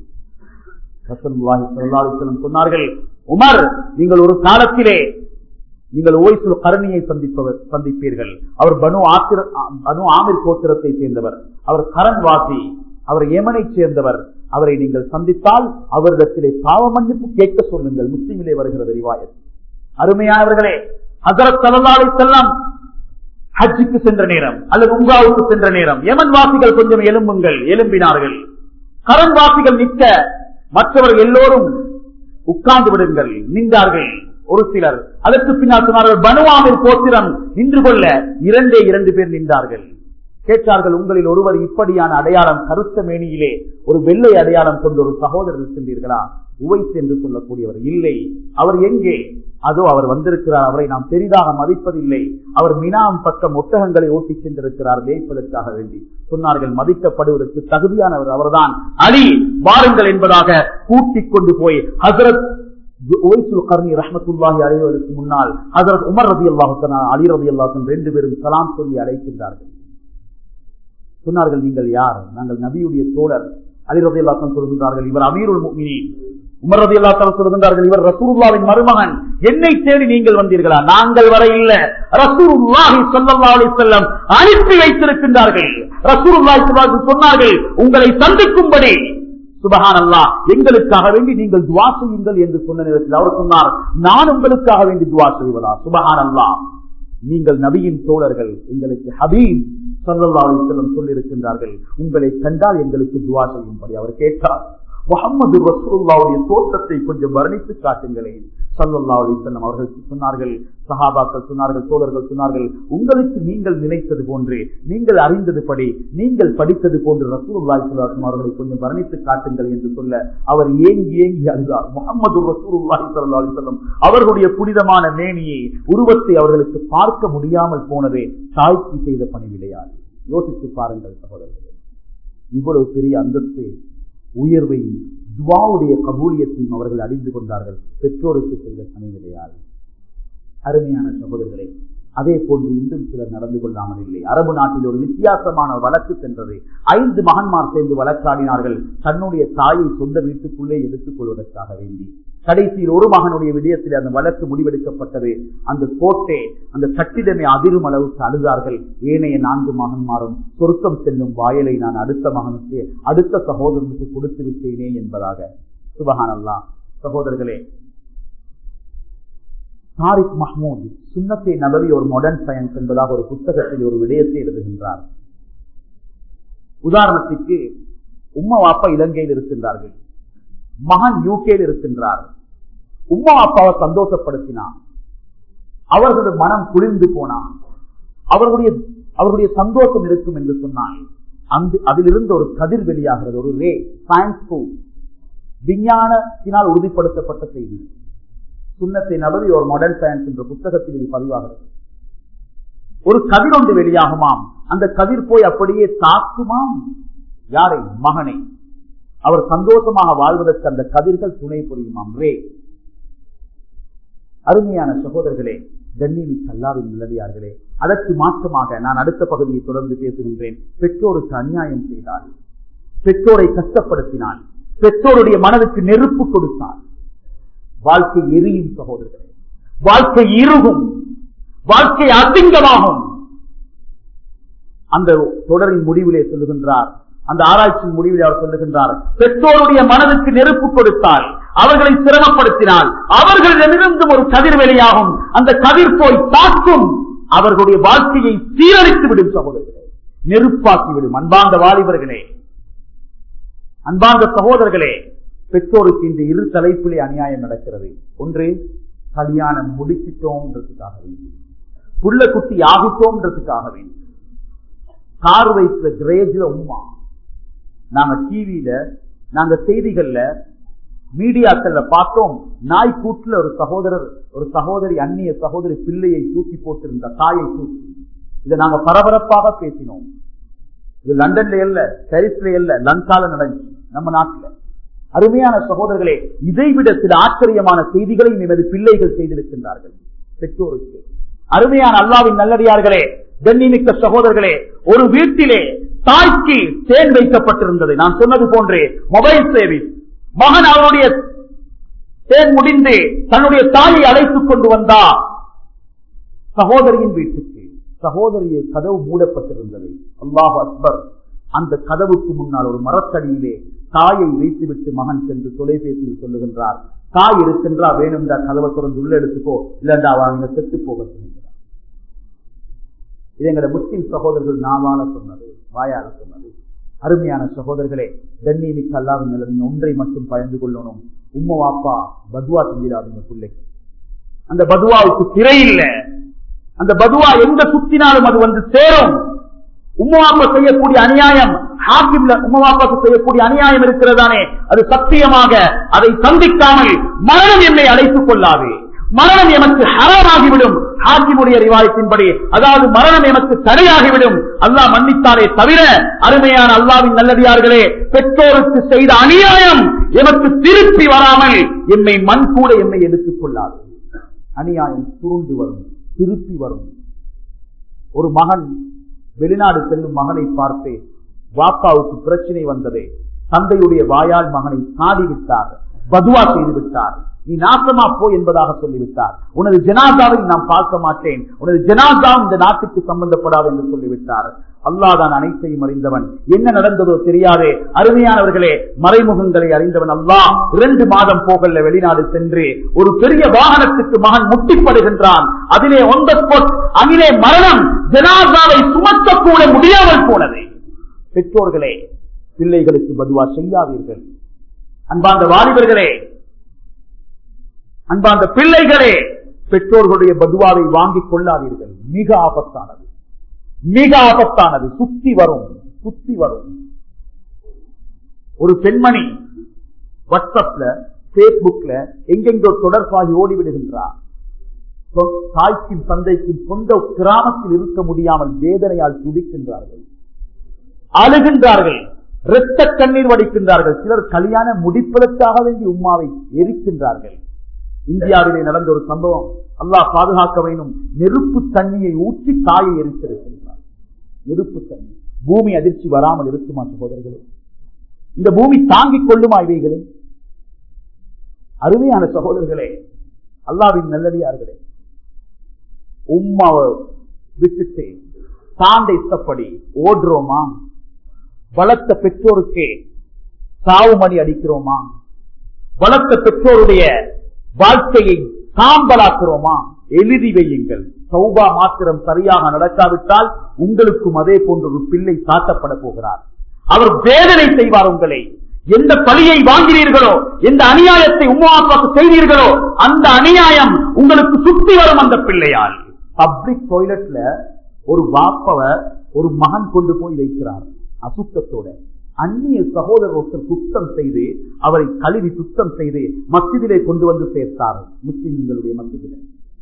சொன்னார்கள் உமர் நீங்கள் ஒரு காலத்திலே நீங்கள் ஓய்சுல் கரணியை சந்திப்பவர் சந்திப்பீர்கள் அவர் பனு ஆத்திர பனு ஆமிர் கோத்திரத்தை சேர்ந்தவர் அவர் கரண் வாசி அவர் ஏமனை சேர்ந்தவர் அவரை நீங்கள் சந்தித்தால் அவரிடத்திலே பாவ மன்னிப்பு கேட்க சொல்லுங்கள் முஸ்லிமிலே வருகிறது ரிவாயத் அருமையானவர்களே ஹசரத் சலல்லாலை செல்லம் ஹஜ்ஜுக்கு சென்ற நேரம் அல்லது உங்காவுக்கு சென்ற நேரம் எமன் வாசிகள் கொஞ்சம் எலும்புங்கள் எலும்பினார்கள் கரண் வாசிகள் நிற்க மற்றவர் எல்லோரும் உட்கார்ந்து விடுங்கள் நின்றார்கள் ஒரு சிலர் அதற்கு பின்னால் சொன்னார்கள் பனுவாமில் கோத்திரம் நின்று கொள்ள இரண்டே இரண்டு பேர் நின்றார்கள் கேட்டார்கள் உங்களில் ஒருவர் இப்படியான அடையாளம் கருத்த மேனியிலே ஒரு வெள்ளை அடையாளம் கொண்ட ஒரு சகோதரர் இருக்கின்றீர்களா உவைஸ் என்று சொல்லக்கூடியவர் இல்லை அவர் எங்கே அதோ அவர் வந்திருக்கிறார் அவரை நாம் பெரிதாக மதிப்பதில்லை அவர் மினாம் பக்கம் ஒட்டகங்களை ஓட்டி சென்றிருக்கிறார் மேய்ப்பதற்காக வேண்டி சொன்னார்கள் மதிக்கப்படுவதற்கு தகுதியானவர் அவர்தான் அலி வாருங்கள் என்பதாக கூட்டிக் கொண்டு போய் ஹசரத் கர்ணி ரஹமத்துல்லாஹி அலைவதற்கு முன்னால் ஹசரத் உமர் ரதி அல்லாஹு அலி ரதி அல்லாஹன் ரெண்டு பேரும் சலாம் சொல்லி அழைக்கின்றார்கள் சொன்னார்கள் நீங்கள் யார் நாங்கள் நபியுடைய தோழர் அலி ரதி அல்லாஹன் சொல்கின்றார்கள் இவர் அமீருல் முக்மினி உமர் ரதி அல்லாஹன் சொல்கின்றார்கள் இவர் ரசூல்லாவின் மருமகன் என்னை தேடி நீங்கள் வந்தீர்களா நாங்கள் வர இல்ல ரசூலுல்லாஹி ஸல்லல்லாஹு அலைஹி வஸல்லம் அனுப்பி வைத்திருக்கின்றார்கள் ரசூலுல்லாஹி சொன்னார்கள் உங்களை சந்திக்கும்படி சுபஹான் அல்லா எங்களுக்காக வேண்டி நீங்கள் துவா செய்யுங்கள் என்று சொன்ன நேரத்தில் அவர் சொன்னார் நான் உங்களுக்காக வேண்டி துவா செய்வதா சுபஹான் அல்லா நீங்கள் நபியின் தோழர்கள் எங்களுக்கு ஹபீப் சல்லா அலிஸ்லம் சொல்லியிருக்கின்றார்கள் உங்களை கண்டால் எங்களுக்கு துவா செய்யும்படி அவர் கேட்டார் முகமது ரசூல்லாவுடைய தோற்றத்தை கொஞ்சம் வர்ணித்து காட்டுங்களேன் சல்லல்லா அலிசல்லம் அவர்கள் சொன்னார்கள் சஹாபாக்கள் சொன்னார்கள் தோழர்கள் சொன்னார்கள் உங்களுக்கு நீங்கள் நினைத்தது போன்று நீங்கள் அறிந்தது படி நீங்கள் படித்தது போன்று ரசூலுல்லாஹி ஸல்லல்லாஹு அவர்களை கொஞ்சம் வர்ணித்து காட்டுங்கள் என்று சொல்ல அவர் ஏங்கி ஏங்கி அழுதார் முகமது ரசூலுல்லாஹி ஸல்லல்லாஹு அலைஹி வஸல்லம் அவர்களுடைய புனிதமான மேனியை உருவத்தை அவர்களுக்கு பார்க்க முடியாமல் போனதே தாய்க்கு செய்த பணிவிடையாது யோசித்து பாருங்கள் சகோதரர்களே இவ்வளவு பெரிய அந்தஸ்து உயர்வையும் துவாவுடைய கபூலியத்தையும் அவர்கள் அறிந்து கொண்டார்கள் பெற்றோருக்கு செய்த பணிவிடையால் அருமையான சகோதரர்களே அதே போன்று இன்றும் சிலர் நடந்து கொள்ளாமல் இல்லை அரபு நாட்டில் ஒரு வித்தியாசமான வழக்கு சென்றது ஐந்து மகன்மார் சேர்ந்து வழக்காடினார்கள் தன்னுடைய தாயை சொந்த வீட்டுக்குள்ளே எடுத்துக் கொள்வதற்காக வேண்டி கடைசியில் ஒரு மகனுடைய விடயத்தில் அந்த வழக்கு முடிவெடுக்கப்பட்டது அந்த கோட்டை அந்த கட்டிடமே அதிரும் அளவுக்கு அழுதார்கள் ஏனைய நான்கு மகன்மாரும் சொருக்கம் செல்லும் வாயலை நான் அடுத்த மகனுக்கு அடுத்த சகோதரனுக்கு கொடுத்து விட்டேனே என்பதாக சுபகானல்லா சகோதரர்களே தாரிக் மஹ்மூத் சுண்ணத்தை நபரி ஒரு மாடர்ன் சயின்ஸ் என்பதாக ஒரு புத்தகத்தில் ஒரு விடயத்தை எழுதுகின்றார் உதாரணத்துக்கு உம்மா வாப்பா இலங்கையில் இருக்கின்றார்கள் மகன் யூகேயில் இருக்கின்றார் உம்மா அப்பாவை சந்தோஷப்படுத்தினான் அவர்களுடைய மனம் குளிர்ந்து போனான் அவர்களுடைய அவர்களுடைய சந்தோஷம் இருக்கும் என்று சொன்னால் அந்த அதிலிருந்து ஒரு கதிர் வெளியாகிறது ஒரு ரே சயின்ஸ் விஞ்ஞானத்தினால் உறுதிப்படுத்தப்பட்ட செய்தி சுண்ணத்தை நபரி ஒரு மாடர்ன் சயின்ஸ் என்ற புத்தகத்தில் இது பதிவாகிறது ஒரு கதிர் ஒன்று வெளியாகுமாம் அந்த கதிர் போய் அப்படியே தாக்குமாம் யாரை மகனை அவர் சந்தோஷமாக வாழ்வதற்கு அந்த கதிர்கள் துணை புரியுமாம் ரே அருமையான சகோதரர்களே கண்ணியமிக்க அல்லாவின் நிலவியார்களே அதற்கு மாற்றமாக நான் அடுத்த பகுதியை தொடர்ந்து பேசுகின்றேன் பெற்றோருக்கு அநியாயம் செய்தால் பெற்றோரை கஷ்டப்படுத்தினான் பெற்றோருடைய மனதுக்கு நெருப்பு கொடுத்தார் வாழ்க்கை எரியும் சகோதரர்களே வாழ்க்கை இருகும் வாழ்க்கை அசிங்கமாகும் அந்த தொடரின் முடிவிலே சொல்லுகின்றார் அந்த ஆராய்ச்சியின் முடிவில் அவர் சொல்லுகின்றார் பெற்றோருடைய மனதுக்கு நெருப்பு கொடுத்தால் அவர்களை சிரமப்படுத்தினால் அவர்களிடமிருந்தும் ஒரு கதிர் வெளியாகும் அந்த கதிர் போய் தாக்கும் அவர்களுடைய வாழ்க்கையை சீரழித்து விடும் சகோதரர்களே நெருப்பாக்கி விடும் அன்பார்ந்த வாலிபர்களே அன்பார்ந்த சகோதரர்களே பெற்றோருக்கு இந்த இரு தலைப்பிலே அநியாயம் நடக்கிறது ஒன்று கல்யாணம் முடிச்சிட்டோம்ன்றதுக்காக வேண்டி புள்ள குட்டி ஆகிட்டோம்ன்றதுக்காக வேண்டி கார் வைக்கிற கிரேஜ்ல உமா நாங்க டிவியில நாங்க செய்திகள்ல மீடியாக்கள்ல பார்த்தோம் நாய் கூட்டுல ஒரு சகோதரர் ஒரு சகோதரி அந்நிய சகோதரி பிள்ளையை தூக்கி போட்டிருந்த தாயை தூக்கி இதை நாங்க பரபரப்பாக பேசினோம் இது லண்டன்ல இல்ல பாரிஸ்ல இல்ல லங்கால நடந்துச்சு நம்ம நாட்டுல அருமையான சகோதரர்களே இதைவிட சில ஆச்சரியமான செய்திகளை எமது பிள்ளைகள் செய்திருக்கின்றார்கள் பெற்றோருக்கு அருமையான அல்லாவின் நல்லடியார்களே கண்ணிமிக்க சகோதரர்களே ஒரு வீட்டிலே தாய்க்கு தேன் வைக்கப்பட்டிருந்தது நான் சொன்னது போன்றே மொபைல் சேவிங் மகன் அவருடைய தேன் முடிந்து தன்னுடைய தாயை அழைத்துக் கொண்டு வந்தா சகோதரியின் வீட்டுக்கு சகோதரியை கதவு மூடப்பட்டிருந்தது அல்லாஹ் அக்பர் அந்த கதவுக்கு முன்னால் ஒரு மரத்தடியிலே தாயை வைத்துவிட்டு மகன் சென்று தொலைபேசியில் சொல்லுகின்றார் தாய் இருக்கின்றா வேணும்டா கதவை திறந்து உள்ள எடுத்துக்கோ இல்லண்டா அவங்க செத்து போக சொல்லுகிறார் இது எங்களோட முஸ்லிம் சகோதரர்கள் நாவால சொன்னது வாயால சொன்னது அருமையான சகோதரர்களே கண்ணியமிக்க அல்லாவின் நிலைமை ஒன்றை மட்டும் பயந்து கொள்ளணும் உம்மா வாப்பா பதுவா செஞ்சிடாதீங்க பிள்ளைக்கு அந்த பதுவாவுக்கு திரை இல்லை அந்த பதுவா எங்க சுத்தினாலும் அது வந்து சேரும் உம்மாப்பா செய்யக்கூடிய அநியாயம் ஹாக்கிம்ல உம்மாப்பாக்கு செய்யக்கூடிய அநியாயம் இருக்கிறதானே அது சத்தியமாக அதை சந்திக்காமல் மரணம் என்னை அழைத்துக் கொள்ளாது மரணம் எமக்கு ஹராமாகிவிடும் ஹாக்கிமுடைய ரிவாயத்தின்படி அதாவது மரணம் எமக்கு தடையாகிவிடும் அல்லாஹ் மன்னித்தாலே தவிர அருமையான அல்லாவின் நல்லடியார்களே பெற்றோருக்கு செய்த அநியாயம் எமக்கு திருப்பி வராமல் எம்மை மண் கூட எம்மை எடுத்துக் கொள்ளாது அநியாயம் சுருண்டு வரும் திருப்பி வரும் ஒரு மகன் வெளிநாடு செல்லும் மகனை பார்த்து வாப்பாவுக்கு பிரச்சனை வந்தது தந்தையுடைய வாயால் மகனை சாடி விட்டார் பதுவா செய்து விட்டார் நீ நாசமா போ என்பதாக சொல்லிவிட்டார் உனது ஜனாதாவை நான் பார்க்க மாட்டேன் உனது ஜனாதா இந்த நாட்டுக்கு சம்பந்தப்படாது என்று சொல்லிவிட்டார் அல்லாதான் அனைத்தையும் அறிந்தவன் என்ன நடந்ததோ தெரியாதே அருமையானவர்களே மறைமுகங்களை அறிந்தவன் அல்லாஹ் இரண்டு மாதம் போகல வெளிநாடு சென்று ஒரு பெரிய வாகனத்துக்கு மகன் முட்டிப்படுகின்றான் அதிலே ஒந்த ஸ்பாட் அதிலே மரணம் ஜனாதாவை சுமத்தக்கூட முடியாமல் போனது பெற்றோர்களே பிள்ளைகளுக்கு பதுவா செய்யாதீர்கள் அன்பார்ந்த வாலிபர்களே அன்பார்ந்த பிள்ளைகளே பெற்றோர்களுடைய பதுவாவை வாங்கிக் கொள்ளாதீர்கள் மிக ஆபத்தானது மிக ஆபத்தானது சுத்தி வரும் சுத்தி வரும் ஒரு பெண்மணி வாட்ஸ்அப்ல பேஸ்புக்ல எங்கெங்கோ தொடர்பாகி ஓடிவிடுகின்றார் சொ- தாய்க்கும் தந்தைக்கும் சொந்த கிராமத்தில் இருக்க முடியாமல் வேதனையால் துடிக்கின்றார்கள் அழுகின்றார்கள் இரத்த கண்ணீர் வடிக்கின்றார்கள் சிலர் கல்யாணம் முடிப்பதற்காக வேண்டி உம்மாவை எரிக்கின்றார்கள் இந்தியாவிலே நடந்த ஒரு சம்பவம் அல்லாஹ் பாதுகாக்க வேண்டும் நெருப்பு தண்ணியை ஊற்றி தாயை எரித்திருக்கின்றார் நெருப்பு தண்ணி பூமி அதிர்ச்சி வராமல் இருக்குமா சகோதரர்களே இந்த பூமி தாங்கிக் கொள்ளுமா இவைகளே அருமையான சகோதரர்களே அல்லாவின் நல்லடியார்களே உம்மாவை விட்டுட்டு தாண்ட இஷ்டப்படி ஓடுறோமா வளர்த்த பெற்றோருக்கே சாவு மணி அடிக்கிறோமா வளர்த்த பெற்றோருடைய வாழ்க்கையை சாம்பலாக்குறோமா எழுதி வையுங்கள் சௌபா மாத்திரம் சரியாக நடக்காவிட்டால் உங்களுக்கும் அதே போன்ற ஒரு பிள்ளை காட்டப்பட போகிறார் அவர் வேதனை செய்வார் உங்களை எந்த பழியை வாங்கினீர்களோ எந்த அநியாயத்தை உம்மா அப்பாக்கு செய்தீர்களோ அந்த அநியாயம் உங்களுக்கு சுத்தி வரும் அந்த பிள்ளையால் பப்ளிக் டாய்லெட்ல ஒரு வாப்பவ ஒரு மகன் கொண்டு போய் வைக்கிறார் அசுத்தத்தோட அந்நிய சகோதரர் ஒருத்தர் சுத்தம் செய்து அவரை கழுவி சுத்தம் செய்து மஸ்ஜிதிலே கொண்டு வந்து சேர்த்தார் முஸ்லிம்களுடைய மஸ்ஜிதிலே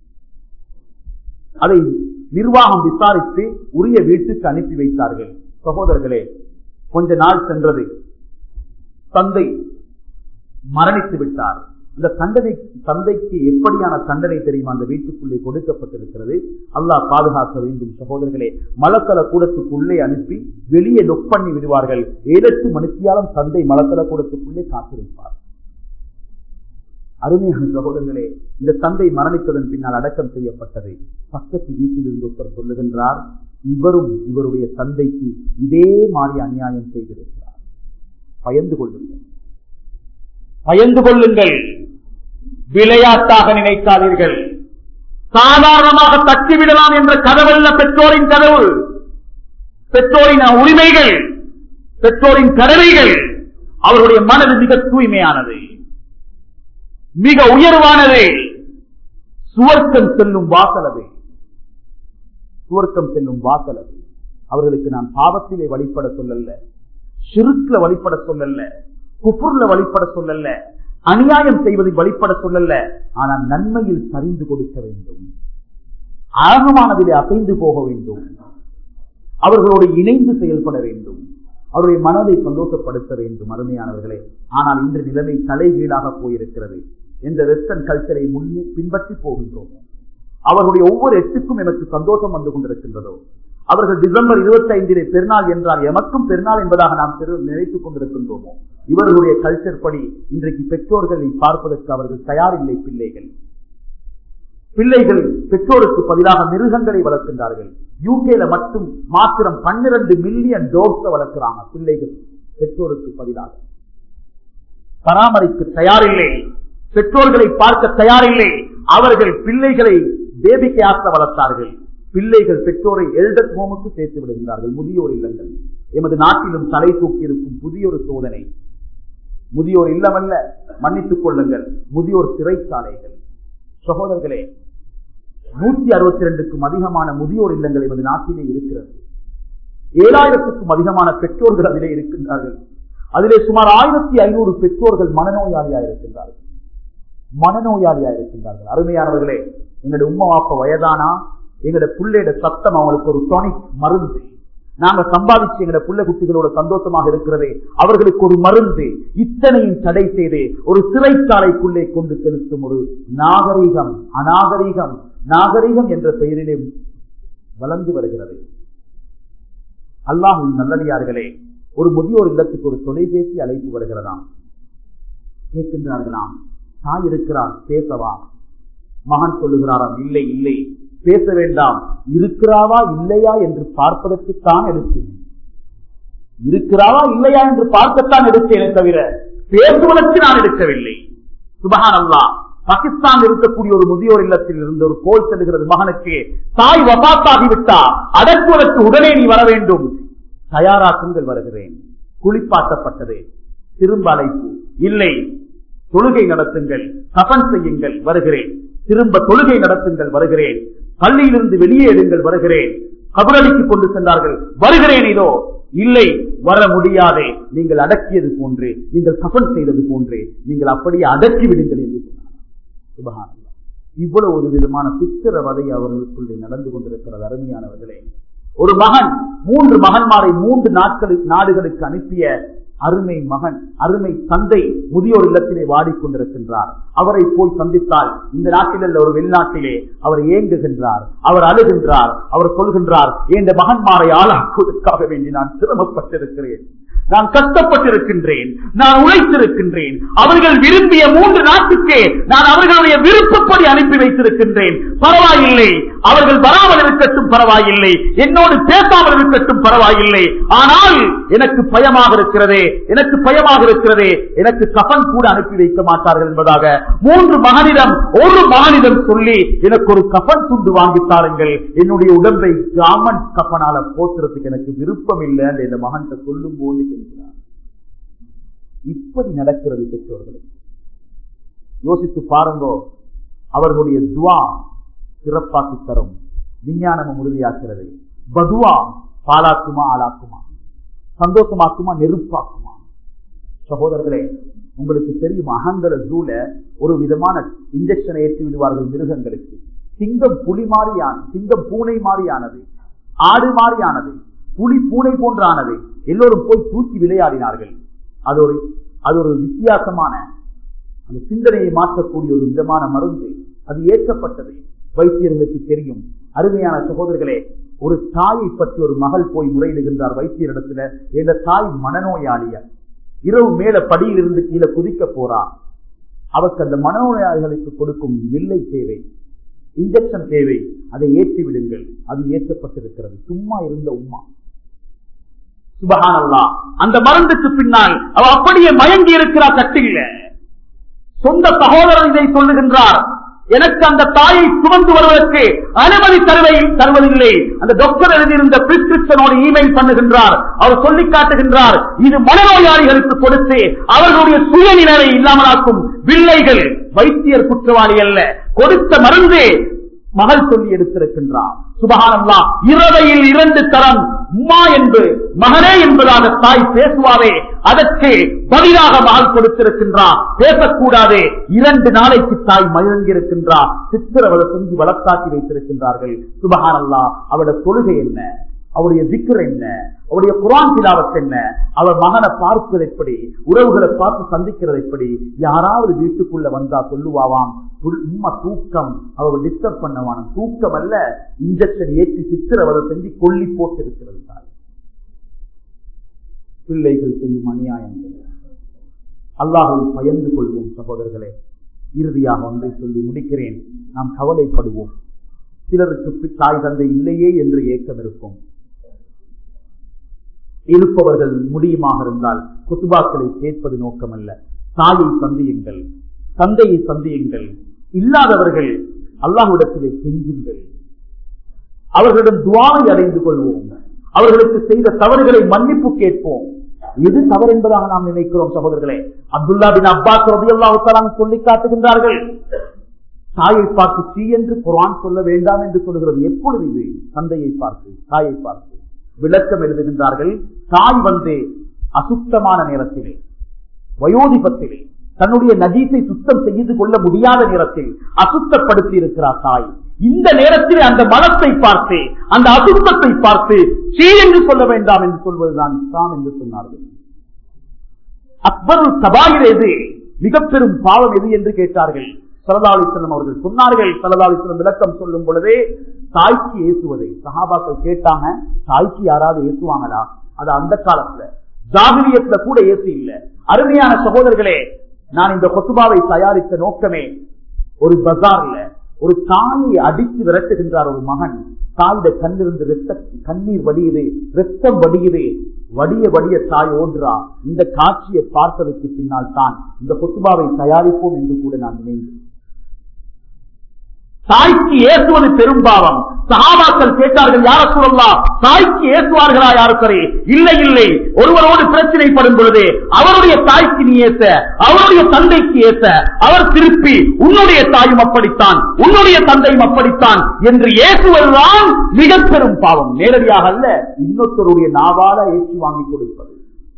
அதை நிர்வாகம் விசாரித்து உரிய வீட்டுக்கு அனுப்பி வைத்தார்கள் சகோதரர்களே கொஞ்ச நாள் சென்றது தந்தை மரணித்து விட்டார் இந்த தண்டனை தந்தைக்கு எப்படியான தண்டனை தெரியுமா அந்த வீட்டுக்குள்ளே கொடுக்கப்பட்டிருக்கிறது அல்லாஹ் பாதுகாக்க வேண்டும் சகோதரர்களே மலத்தல கூடத்துக்குள்ளே அனுப்பி வெளியே லொக் பண்ணி விடுவார்கள் ஏழெட்டு மணித்தியாலும் தந்தை மலத்தல கூடத்துக்குள்ளே காத்திருப்பார் அருமையான சகோதரர்களே இந்த தந்தை மரணித்ததன் பின்னால் அடக்கம் செய்யப்பட்டது பக்கத்து வீட்டில் இருந்து ஒருத்தர் சொல்லுகின்றார் இவரும் இவருடைய தந்தைக்கு இதே மாதிரி அநியாயம் செய்திருக்கிறார் பயந்து கொள்ளுங்கள் பயந்து கொள்ளுங்கள் விளையாட்டாக நினைக்காதீர்கள் சாதாரணமாக தட்டிவிடலாம் என்ற கதவல்ல பெற்றோரின் கதவு பெற்றோரின் உரிமைகள் பெற்றோரின் கடமைகள் அவர்களுடைய மனது மிக தூய்மையானது மிக உயர்வானது சுவர்க்கம் செல்லும் வாசலது சுவர்க்கம் செல்லும் வாசலது அவர்களுக்கு நான் பாவத்திலே வழிபட சொல்லல சிறுக்குல வழிபட சொல்லல குப்புர்ல வழிபட சொல்லல அநியாயம் செய்வதில் வழிபட சொல்லல ஆனால் நன்மையில் சரிந்து கொடுக்க வேண்டும் ஆழமானதிலே அசைந்து போக வேண்டும் அவர்களோடு இணைந்து செயல்பட வேண்டும் அவருடைய மனதை சந்தோஷப்படுத்த வேண்டும் அருமையானவர்களே ஆனால் இன்று நிலைமை தலைகீழாக போயிருக்கிறது எந்த வெஸ்டர்ன் கல்ச்சரை முன்னே பின்பற்றி போகின்றோம் அவர்களுடைய ஒவ்வொரு எட்டுக்கும் எனக்கு சந்தோஷம் வந்து கொண்டிருக்கின்றதோ அவர்கள் டிசம்பர் இருபத்தி ஐந்திலே பெருநாள் என்றால் எமக்கும் பெருநாள் என்பதாக நாம் நினைத்துக் கொண்டிருக்கின்றோமோ இவர்களுடைய கல்ச்சர் படி இன்றைக்கு பெற்றோர்களை பார்ப்பதற்கு அவர்கள் தயாரில்லை பிள்ளைகள் பிள்ளைகள் பெற்றோருக்கு பதிலாக மிருகங்களை வளர்க்கின்றார்கள் யூகேல மட்டும் மாத்திரம் பன்னிரண்டு மில்லியன் டோர்ஸ வளர்க்கிறாங்க பிள்ளைகள் பெற்றோருக்கு பதிலாக பராமரிக்க தயாரில்லை பெற்றோர்களை பார்க்க தயாரில்லை அவர்கள் பிள்ளைகளை பேபிக்கு ஆக்க வளர்த்தார்கள் பிள்ளைகள் பெற்றோரை எல்டர் ஹோமுக்கு சேர்த்து விடுகிறார்கள் முதியோர் இல்லங்கள் எமது நாட்டிலும் தலை தூக்கி இருக்கும் புதிய ஒரு சோதனை முதியோர் இல்லமல்ல மன்னித்துக் கொள்ளுங்கள் முதியோர் சிறைச்சாலைகள் சகோதரர்களே நூத்தி அறுபத்தி ரெண்டுக்கும் அதிகமான முதியோர் இல்லங்கள் எமது நாட்டிலே இருக்கிறது ஏழாயிரத்துக்கும் அதிகமான பெற்றோர்கள் அதிலே இருக்கின்றார்கள் அதிலே சுமார் ஆயிரத்தி ஐநூறு பெற்றோர்கள் மனநோயாளியா இருக்கின்றார்கள் மனநோயாளியா இருக்கின்றார்கள் அருமையானவர்களே எங்களுடைய உம்மா வாப்ப வயதானா எங்களோட பிள்ளையோட சத்தம் அவங்களுக்கு ஒரு டொனிக் மருந்து நாங்க சம்பாதிச்சு எங்களோட பிள்ளை குட்டிகளோட சந்தோஷமாக இருக்கிறதே அவர்களுக்கு ஒரு மருந்து இத்தனையும் தடை செய்து ஒரு சிறைச்சாலைக்குள்ளே கொண்டு செலுத்தும் ஒரு நாகரீகம் அநாகரீகம் நாகரீகம் என்ற பெயரிலே வளர்ந்து வருகிறது அல்லாஹின் நல்லடியார்களே ஒரு முதியோர் இல்லத்துக்கு ஒரு தொலைபேசி அழைப்பு வருகிறதாம் கேட்கின்றார்களாம் தாய் இருக்கிறார் பேசவா மகன் சொல்லுகிறாராம் இல்லை இல்லை பேச வேண்டாம் இருக்கிறாவா இல்லையா என்று பார்ப்பதற்குத்தான் எடுத்தேன் இருக்கிறாவா இல்லையா என்று பார்க்கத்தான் எடுத்தேனே தவிர பேசுவதற்கு நான் எடுக்கவில்லை சுபகான் அல்லா பாகிஸ்தான் இருக்கக்கூடிய ஒரு முதியோர் இல்லத்தில் இருந்த ஒரு கோல் செல்கிறது மகனுக்கு தாய் வபாத்தாகிவிட்டா அடக்குவதற்கு உடனே நீ வர வேண்டும் தயாராக்குங்கள் வருகிறேன் குளிப்பாட்டப்பட்டது திரும்ப அழைப்பு இல்லை தொழுகை நடத்துங்கள் கபன் செய்யுங்கள் வருகிறேன் திரும்ப தொழுகை நடத்துங்கள் வருகிறேன் பள்ளியிலிருந்து வெளியே எடுங்கள் வருகிறேன் கபரடிக்கு கொண்டு சென்றார்கள் வருகிறேன் இதோ இல்லை வர முடியாதே நீங்கள் அடக்கியது போன்று நீங்கள் கபன் செய்தது போன்று நீங்கள் அப்படியே அடக்கி விடுங்கள் என்று சொன்னார் இவ்வளவு ஒரு விதமான சித்திரவதை அவர்களுக்குள்ளே நடந்து கொண்டிருக்கிறது அருமையானவர்களே ஒரு மகன் மூன்று மகன்மாரை மூன்று நாட்களுக்கு நாடுகளுக்கு அனுப்பிய அருமை மகன் அருமை தந்தை முதியோர் இல்லத்திலே வாடிக்கொண்டிருக்கின்றார் அவரை போய் சந்தித்தால் இந்த நாட்டில் அல்ல ஒரு வெளிநாட்டிலே அவர் ஏங்குகின்றார் அவர் அழுகின்றார் அவர் சொல்கின்றார் என்ற மகன்மாரை ஆளாக்குவதற்காக வேண்டி நான் சிரமப்பட்டிருக்கிறேன் நான் கஷ்டப்பட்டிருக்கின்றேன் நான் உழைத்திருக்கின்றேன் அவர்கள் விரும்பிய மூன்று நாட்டுக்கே நான் அவர்களுடைய விருப்பப்படி அனுப்பி வைத்திருக்கின்றேன் பரவாயில்லை அவர்கள் வராமல் இருக்கட்டும் பரவாயில்லை என்னோடு பேசாமல் இருக்கட்டும் பரவாயில்லை ஆனால் எனக்கு பயமாக இருக்கிறதே எனக்கு பயமாக இருக்கிறதே எனக்கு கபன் கூட அனுப்பி வைக்க மாட்டார்கள் என்பதாக மூன்று மகனிடம் ஒரு மகனிடம் சொல்லி எனக்கு ஒரு கபன் துண்டு வாங்கி தாருங்கள் என்னுடைய உடம்பை ஜாமன் கப்பனால போத்துறதுக்கு எனக்கு விருப்பம் இல்லை இந்த மகன் சொல்லும் போது என்கிறார் இப்படி நடக்கிறது பெற்றோர்களுக்கு யோசித்து பாருங்கோ அவர்களுடைய துவா சிறப்பாக்கி தரும் விஞ்ஞானமும் உறுதியாக்கிறது பதுவா பாலாக்குமா ஆளாக்குமா சந்தோஷமாக்குமா நெருப்பாக்குமா சகோதரர்களே உங்களுக்கு தெரியும் அகங்கர ஜூல ஒரு விதமான இன்ஜெக்ஷனை ஏற்றி விடுவார்கள் மிருகங்களுக்கு சிங்கம் புலி மாறியான சிங்கம் பூனை மாறியானது ஆடு மாறியானது புலி பூனை போன்றானது எல்லோரும் போய் தூக்கி விளையாடினார்கள் அது ஒரு அது ஒரு வித்தியாசமான அந்த சிந்தனையை மாற்றக்கூடிய ஒரு விதமான மருந்து அது ஏற்கப்பட்டது வைத்தியர்களுக்கு தெரியும் அருமையான சகோதரர்களே ஒரு தாயை பற்றி ஒரு மகள் போய் முறையிடுகின்றார் வைத்தியரிடத்துல இந்த தாய் மனநோயாளிய இரவு மேல படியிலிருந்து கீழே குதிக்க போறா அவருக்கு அந்த மனநோயாளிகளுக்கு கொடுக்கும் வில்லை தேவை இன்ஜெக்ஷன் தேவை அதை ஏற்றி விடுங்கள் அது ஏற்றப்பட்டிருக்கிறது சும்மா இருந்த உம்மா சுபஹானல்லா அந்த மருந்துக்கு பின்னால் அவ அப்படியே மயங்கி இருக்கிறார் கட்டில சொந்த சகோதரன் இதை சொல்லுகின்றார் எனக்கு அந்த தாயை சுமந்து வருவதற்கு அனுமதி தருவை தருவதில்லை அந்த டாக்டர் எழுதியிருந்த பிரிஸ்கிரிப்ஷனோடு இமெயில் பண்ணுகின்றார் அவர் சொல்லி காட்டுகின்றார் இது மனநோயாளிகளுக்கு கொடுத்து அவர்களுடைய சுயநிலை இல்லாமலாக்கும் பிள்ளைகள் வைத்தியர் குற்றவாளி அல்ல கொடுத்த மருந்து மகள் சொல்லி எடுத்திருக்கின்றார் சுபகானல்லா இரவையில் இரண்டு தரம் உம்மா என்று மகனே என்பதாக தாய் பேசுவாரே அதற்கு பதிலாக மகள் கொடுத்திருக்கின்றார் பேசக்கூடாது இரண்டு நாளைக்கு தாய் மயங்கியிருக்கின்றார் சித்திரவதை செஞ்சு வளர்த்தாக்கி வைத்திருக்கின்றார்கள் சுபகானல்லா அவருடைய தொழுகை என்ன அவருடைய திக்கர் என்ன அவருடைய குரான் திலாவத் என்ன அவர் மகனை பார்ப்பது எப்படி உறவுகளை பார்த்து சந்திக்கிறது எப்படி யாராவது வீட்டுக்குள்ள வந்தா சொல்லுவாவாம் உண்மை தூக்கம் அவர் டிஸ்டர்ப் பண்ணவான தூக்கம் அல்ல இன்ஜெக்ஷன் ஏற்றி சித்திரவதை செஞ்சு கொல்லி போட்டு இருக்கிறது தாய் பிள்ளைகள் செய்யும் அநியாயங்கள் அல்லாஹை பயந்து கொள்வோம் சகோதரர்களே இறுதியாக ஒன்றை சொல்லி முடிக்கிறேன் நாம் கவலைப்படுவோம் சிலருக்கு தாய் தந்தை இல்லையே என்று ஏக்கம் இருக்கும் இருப்பவர்கள் முடியுமாக இருந்தால் குத்துபாக்களை கேட்பது நோக்கமல்ல தாயை சந்தியுங்கள் தந்தையை சந்தியுங்கள் இல்லாதவர்கள் அல்லாஹ்விடத்திலே செஞ்சுங்கள் அவர்களிடம் துவாவை அடைந்து கொள்வோம் அவர்களுக்கு செய்த தவறுகளை மன்னிப்பு கேட்போம் எது தவறு என்பதாக நாம் நினைக்கிறோம் சகோதரர்களே அப்துல்லா பின் அப்பாஸ் ரபி அல்லாஹாலாம் சொல்லி காட்டுகின்றார்கள் தாயை பார்த்து சீ என்று குரான் சொல்ல வேண்டாம் என்று சொல்லுகிறது எப்பொழுது இது தந்தையை பார்த்து தாயை பார்த்து விளக்கம் எழுதுகின்றார்கள் தாய் வந்து அசுத்தமான நேரத்திலே வயோதிபத்திலே தன்னுடைய நஜீசை சுத்தம் செய்து கொள்ள முடியாத நேரத்தில் அசுத்தப்படுத்தி இருக்கிறார் தாய் இந்த நேரத்தில் அந்த மனத்தை பார்த்து அந்த அசுத்தத்தை பார்த்து சீ என்று சொல்ல வேண்டாம் என்று சொல்வதுதான் இஸ்லாம் என்று சொன்னார்கள் அக்பருள் சபாயில் எது மிக பெரும் பாவம் எது என்று கேட்டார்கள் சரதாலிசனம் அவர்கள் சொன்னார்கள் சரதாலிசனம் விளக்கம் சொல்லும் பொழுதே தாய்க்கு ஏசுவதை சகாபாக்கள் கேட்டாங்க தாய்க்கு யாராவது ஏசுவாங்களா அது அந்த காலத்துல ஜாகிரியத்துல கூட ஏசு இல்ல அருமையான சகோதரர்களே நான் இந்த கொத்துபாவை தயாரித்த நோக்கமே ஒரு பஜார்ல ஒரு தாயை அடித்து விரட்டுகின்றார் ஒரு மகன் தாயுடைய கண்ணிலிருந்து ரத்த கண்ணீர் வடியுது ரத்தம் வடியுது வடிய வடிய தாய் ஓடுறா இந்த காட்சியை பார்த்ததற்கு பின்னால் தான் இந்த கொத்துபாவை தயாரிப்போம் என்று கூட நான் நினைந்தேன் தாய்க்கு ஏசுவது பெரும்பாவம் சகாபாக்கள் கேட்டார்கள் யார சொல்லலாம் தாய்க்கு ஏசுவார்களா யாருக்கரே இல்லை இல்லை ஒருவரோடு பிரச்சனைப்படும் பொழுது அவருடைய தாய்க்கு நீ ஏச அவருடைய தந்தைக்கு ஏச அவர் திருப்பி உன்னுடைய தாயும் அப்படித்தான் உன்னுடைய தந்தையும் அப்படித்தான் என்று ஏசுவதுதான் மிக பெரும் பாவம் நேரடியாக அல்ல இன்னொருத்தருடைய நாவால ஏற்றி வாங்கி கொடுப்பது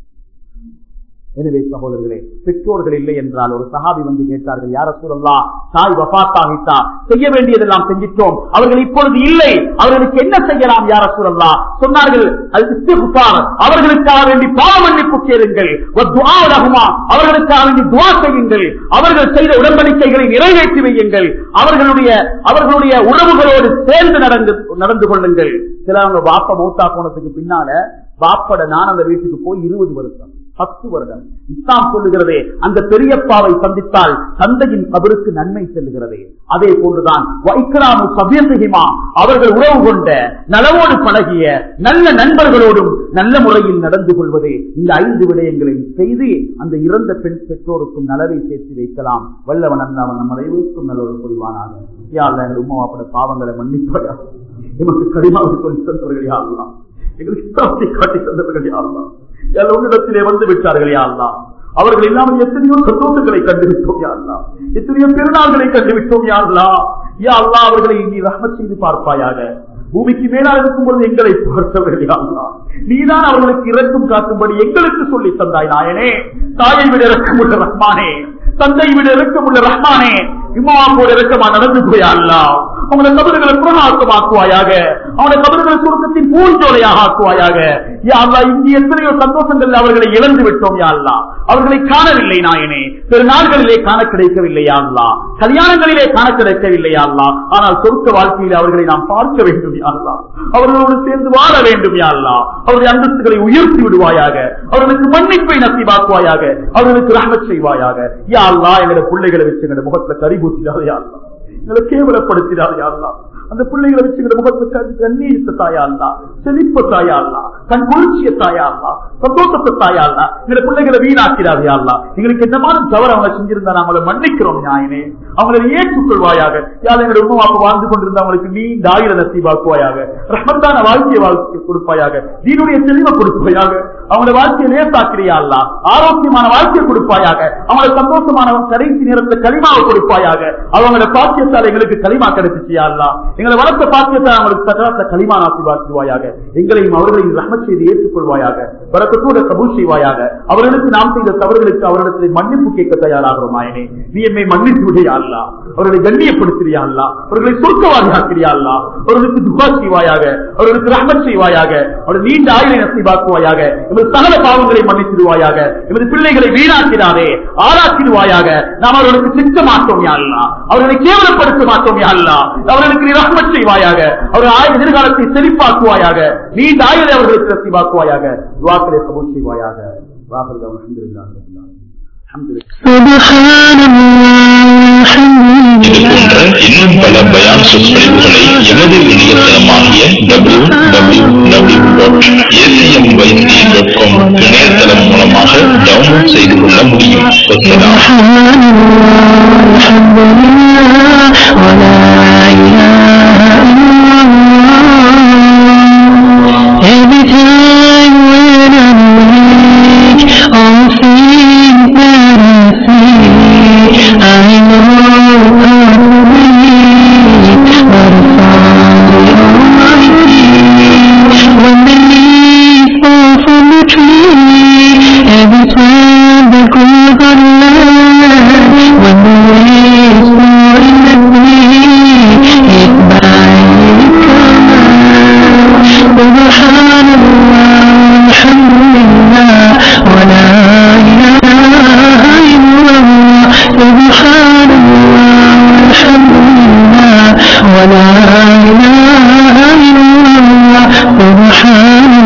எனவே சகோதரர்களே பெற்றோர்கள் இல்லை என்றால் ஒரு சகாபி வந்து கேட்டார்கள் யார சூழல்லா தாய் வபாத்தாகிட்டா செய்ய வேண்டியதெல்லாம் செஞ்சிட்டோம் அவர்கள் இப்பொழுது இல்லை அவர்களுக்கு என்ன செய்யலாம் யார சூழல்லா சொன்னார்கள் அவர்களுக்காக வேண்டி பாவ மன்னிப்பு கேளுங்கள் அவர்களுக்காக வேண்டி துவா செய்யுங்கள் அவர்கள் செய்த உடன்படிக்கைகளை நிறைவேற்றி வையுங்கள் அவர்களுடைய அவர்களுடைய உறவுகளோடு சேர்ந்து நடந்து நடந்து கொள்ளுங்கள் சிலவங்க வாப்ப மூத்தா போனதுக்கு பின்னால வாப்பட நான் அந்த வீட்டுக்கு போய் இருபது வருஷம் பத்து வருடம் இஸ்லாம் சொல்லுகிறதே அந்த பெரியப்பாவை சந்தித்தால் தந்தையின் கபருக்கு நன்மை செல்லுகிறதே அதே போன்றுதான் வைக்கராமு சபியசிகிமா அவர்கள் உறவு கொண்ட நலவோடு பழகிய நல்ல நண்பர்களோடும் நல்ல முறையில் நடந்து கொள்வதே இந்த ஐந்து விடயங்களை செய்து அந்த இறந்த பெண் பெற்றோருக்கும் நலவை சேர்த்து வைக்கலாம் வல்லவன் அல்லாவன் நம் அனைவருக்கும் நல்ல ஒரு புரிவானாக யாழ்ல எங்கள் உமாவாப்பட பாவங்களை மன்னிப்பாயா எமக்கு கடிமாவை சொல்லி தந்தவர்கள் யாரெல்லாம் எங்களுக்கு காட்டி தந்தவர்கள் யாரெல்லாம் உன்னிடத்திலே வந்து விட்டார்கள் யாருலாம் அவர்கள் இல்லாமல் எத்தனையோ சந்தோஷங்களை கண்டுவிட்டோம் யாருலாம் எத்தனையோ பெருநாள்களை கண்டுவிட்டோம் யாருலா யா அல்லா அவர்களை நீ ரஹ்மத் செய்து பார்ப்பாயாக பூமிக்கு மேலாக இருக்கும் பொழுது எங்களை பார்த்தவர்கள் யாருலாம் நீதான் அவர்களுக்கு இறக்கும் காட்டும்படி எங்களுக்கு சொல்லி தந்தாய் நாயனே தாயை விட இறக்கமுள்ள ரஹ்மானே தந்தை விட இறக்கமுள்ள ரஹ்மானே இம்மாவோட இறக்கமா நடந்து போயா அல்லா அவனை கபறுகளை புறநாசமாக்குவாயாக அவனை கபறுகளை சுருக்கத்தின் பூஞ்சோலையாக ஆக்குவாயாக யா அல்லா இங்கு எத்தனையோ சந்தோஷங்கள் அவர்களை இழந்து விட்டோம் யா அல்லா அவர்களை காணவில்லை நாயனே பெருநாள்களிலே காண கிடைக்கவில்லை யா அல்லா கல்யாணங்களிலே காண கிடைக்கவில்லை யா அல்லா ஆனால் சொர்க்க வாழ்க்கையில் அவர்களை நாம் பார்க்க வேண்டும் யா அல்லா அவர்களோடு சேர்ந்து வாழ வேண்டும் யா அல்லா அவருடைய அந்தஸ்துகளை உயர்த்தி விடுவாயாக அவர்களுக்கு மன்னிப்பை நசிவாக்குவாயாக அவர்களுக்கு ரஹமத் செய்வாயாக யா அல்லா எங்களை பிள்ளைகளை வச்சு எங்களை முகத்துல கரிபூசிடாத யா அல்லா எங்களை கேவலப்படுத்தினார் யாருலா அந்த பிள்ளைகளை வச்சுக்கிற முகத்துக்கு கண்ணீர் தாயாள்லா செழிப்ப தாயாள்லா கண் குளிர்ச்சிய தாயாள்லா சந்தோஷத்தை தாயாள்லா எங்களை பிள்ளைகளை வீணாக்கிறார் யாருலா எங்களுக்கு என்னமான தவறு அவங்க செஞ்சிருந்தா நாங்களை மன்னிக்கிறோம் நியாயனே அவங்களை ஏற்றுக்கொள்வாயாக யார் எங்களுடைய உண்மை அப்ப வாழ்ந்து கொண்டிருந்த அவங்களுக்கு நீண்ட ஆயிர நசீவாக்குவாயாக ரஹ்மத்தான வாழ்க்கையை வாழ்க்கை கொடுப்பாயாக தீனுடைய தெளிவை கொடுப்பாயாக அவங்களோட வாழ்க்கையை லேசாக்கிறியா அல்லா ஆரோக்கியமான வாழ்க்கையை கொடுப்பாயாக அவங்களோட சந்தோஷமான கடைசி நேரத்துல களிமாவை கொடுப்பாயாக அவங்களோட பாக்கியத்தால் எங்களுக்கு களிமா கிடைச்சிச்சியா அல்லா எங்களை வளர்த்த பாக்கியத்தால் அவங்களுக்கு சக்கரத்துல களிமா நாசிவாக்குவாயாக எங்களையும் அவர்களையும் ரஹ்மத் செய்து ஏற்றுக்கொள்வாயாக வரக்கத்தோட கபூல் செய்வாயாக அவர்களுக்கு நாம் செய்த தவறுகளுக்கு அவரிடத்தில் மன்னிப்பு கேட்க தயாராகிறோம் ஆயனே நீ எம்மை மன்னித்து விடையா அல்லா அவர்களை கண்ணியப்படுத்துறியா அல்லா அவர்களை சொர்க்கவாதியாக்கிறியா அல்லா அவர்களுக்கு துபா செய்வாயாக அவர்களுக்கு ரஹ்மத் செய்வாயாக அவர்கள் நீண்ட ஆயுளை நசீபாக்குவாயாக எமது சகல பாவங்களை மன்னித்திடுவாயாக எமது பிள்ளைகளை வீணாக்கிறாரே ஆளாக்கிடுவாயாக நாம் அவர்களுக்கு திட்ட மாட்டோம் யா அல்லா அவர்களை கேவலப்படுத்த மாட்டோம் யா அல்லா அவர்களுக்கு நீ ரஹ்மத் செய்வாயாக அவர்கள் ஆயுள் எதிர்காலத்தை செழிப்பாக்குவாயாக நீண்ட ஆயுளை அவர்களுக்கு நசீபாக்குவாயாக துவாக்களை கபூல் செய்வாயாக வாகர்கள் அல்ஹம்துலில்லாஹ் ரப்பில் ஆலமீன். அல்ஹம்துலில்லாஹ் இது போன்ற இன்னும் பல பயான் சொற்பொழிவுகளை எமது இணையதளமாகிய W W W dot ACM Vaithi dot com இணையதளம் மூலமாக டவுன்லோட் செய்து கொள்ள முடியும் வசலாம் Every time when I'm weak, all things that I see, I know I'm weak, but I found the Almighty. When the leaves fall from the tree, every time the grows on land, when the waves fall in the sea, it's by His command. سبحان الله الحمد لله ولا إله إلا الله سبحان الله الحمد لله ولا إله إلا الله سبحان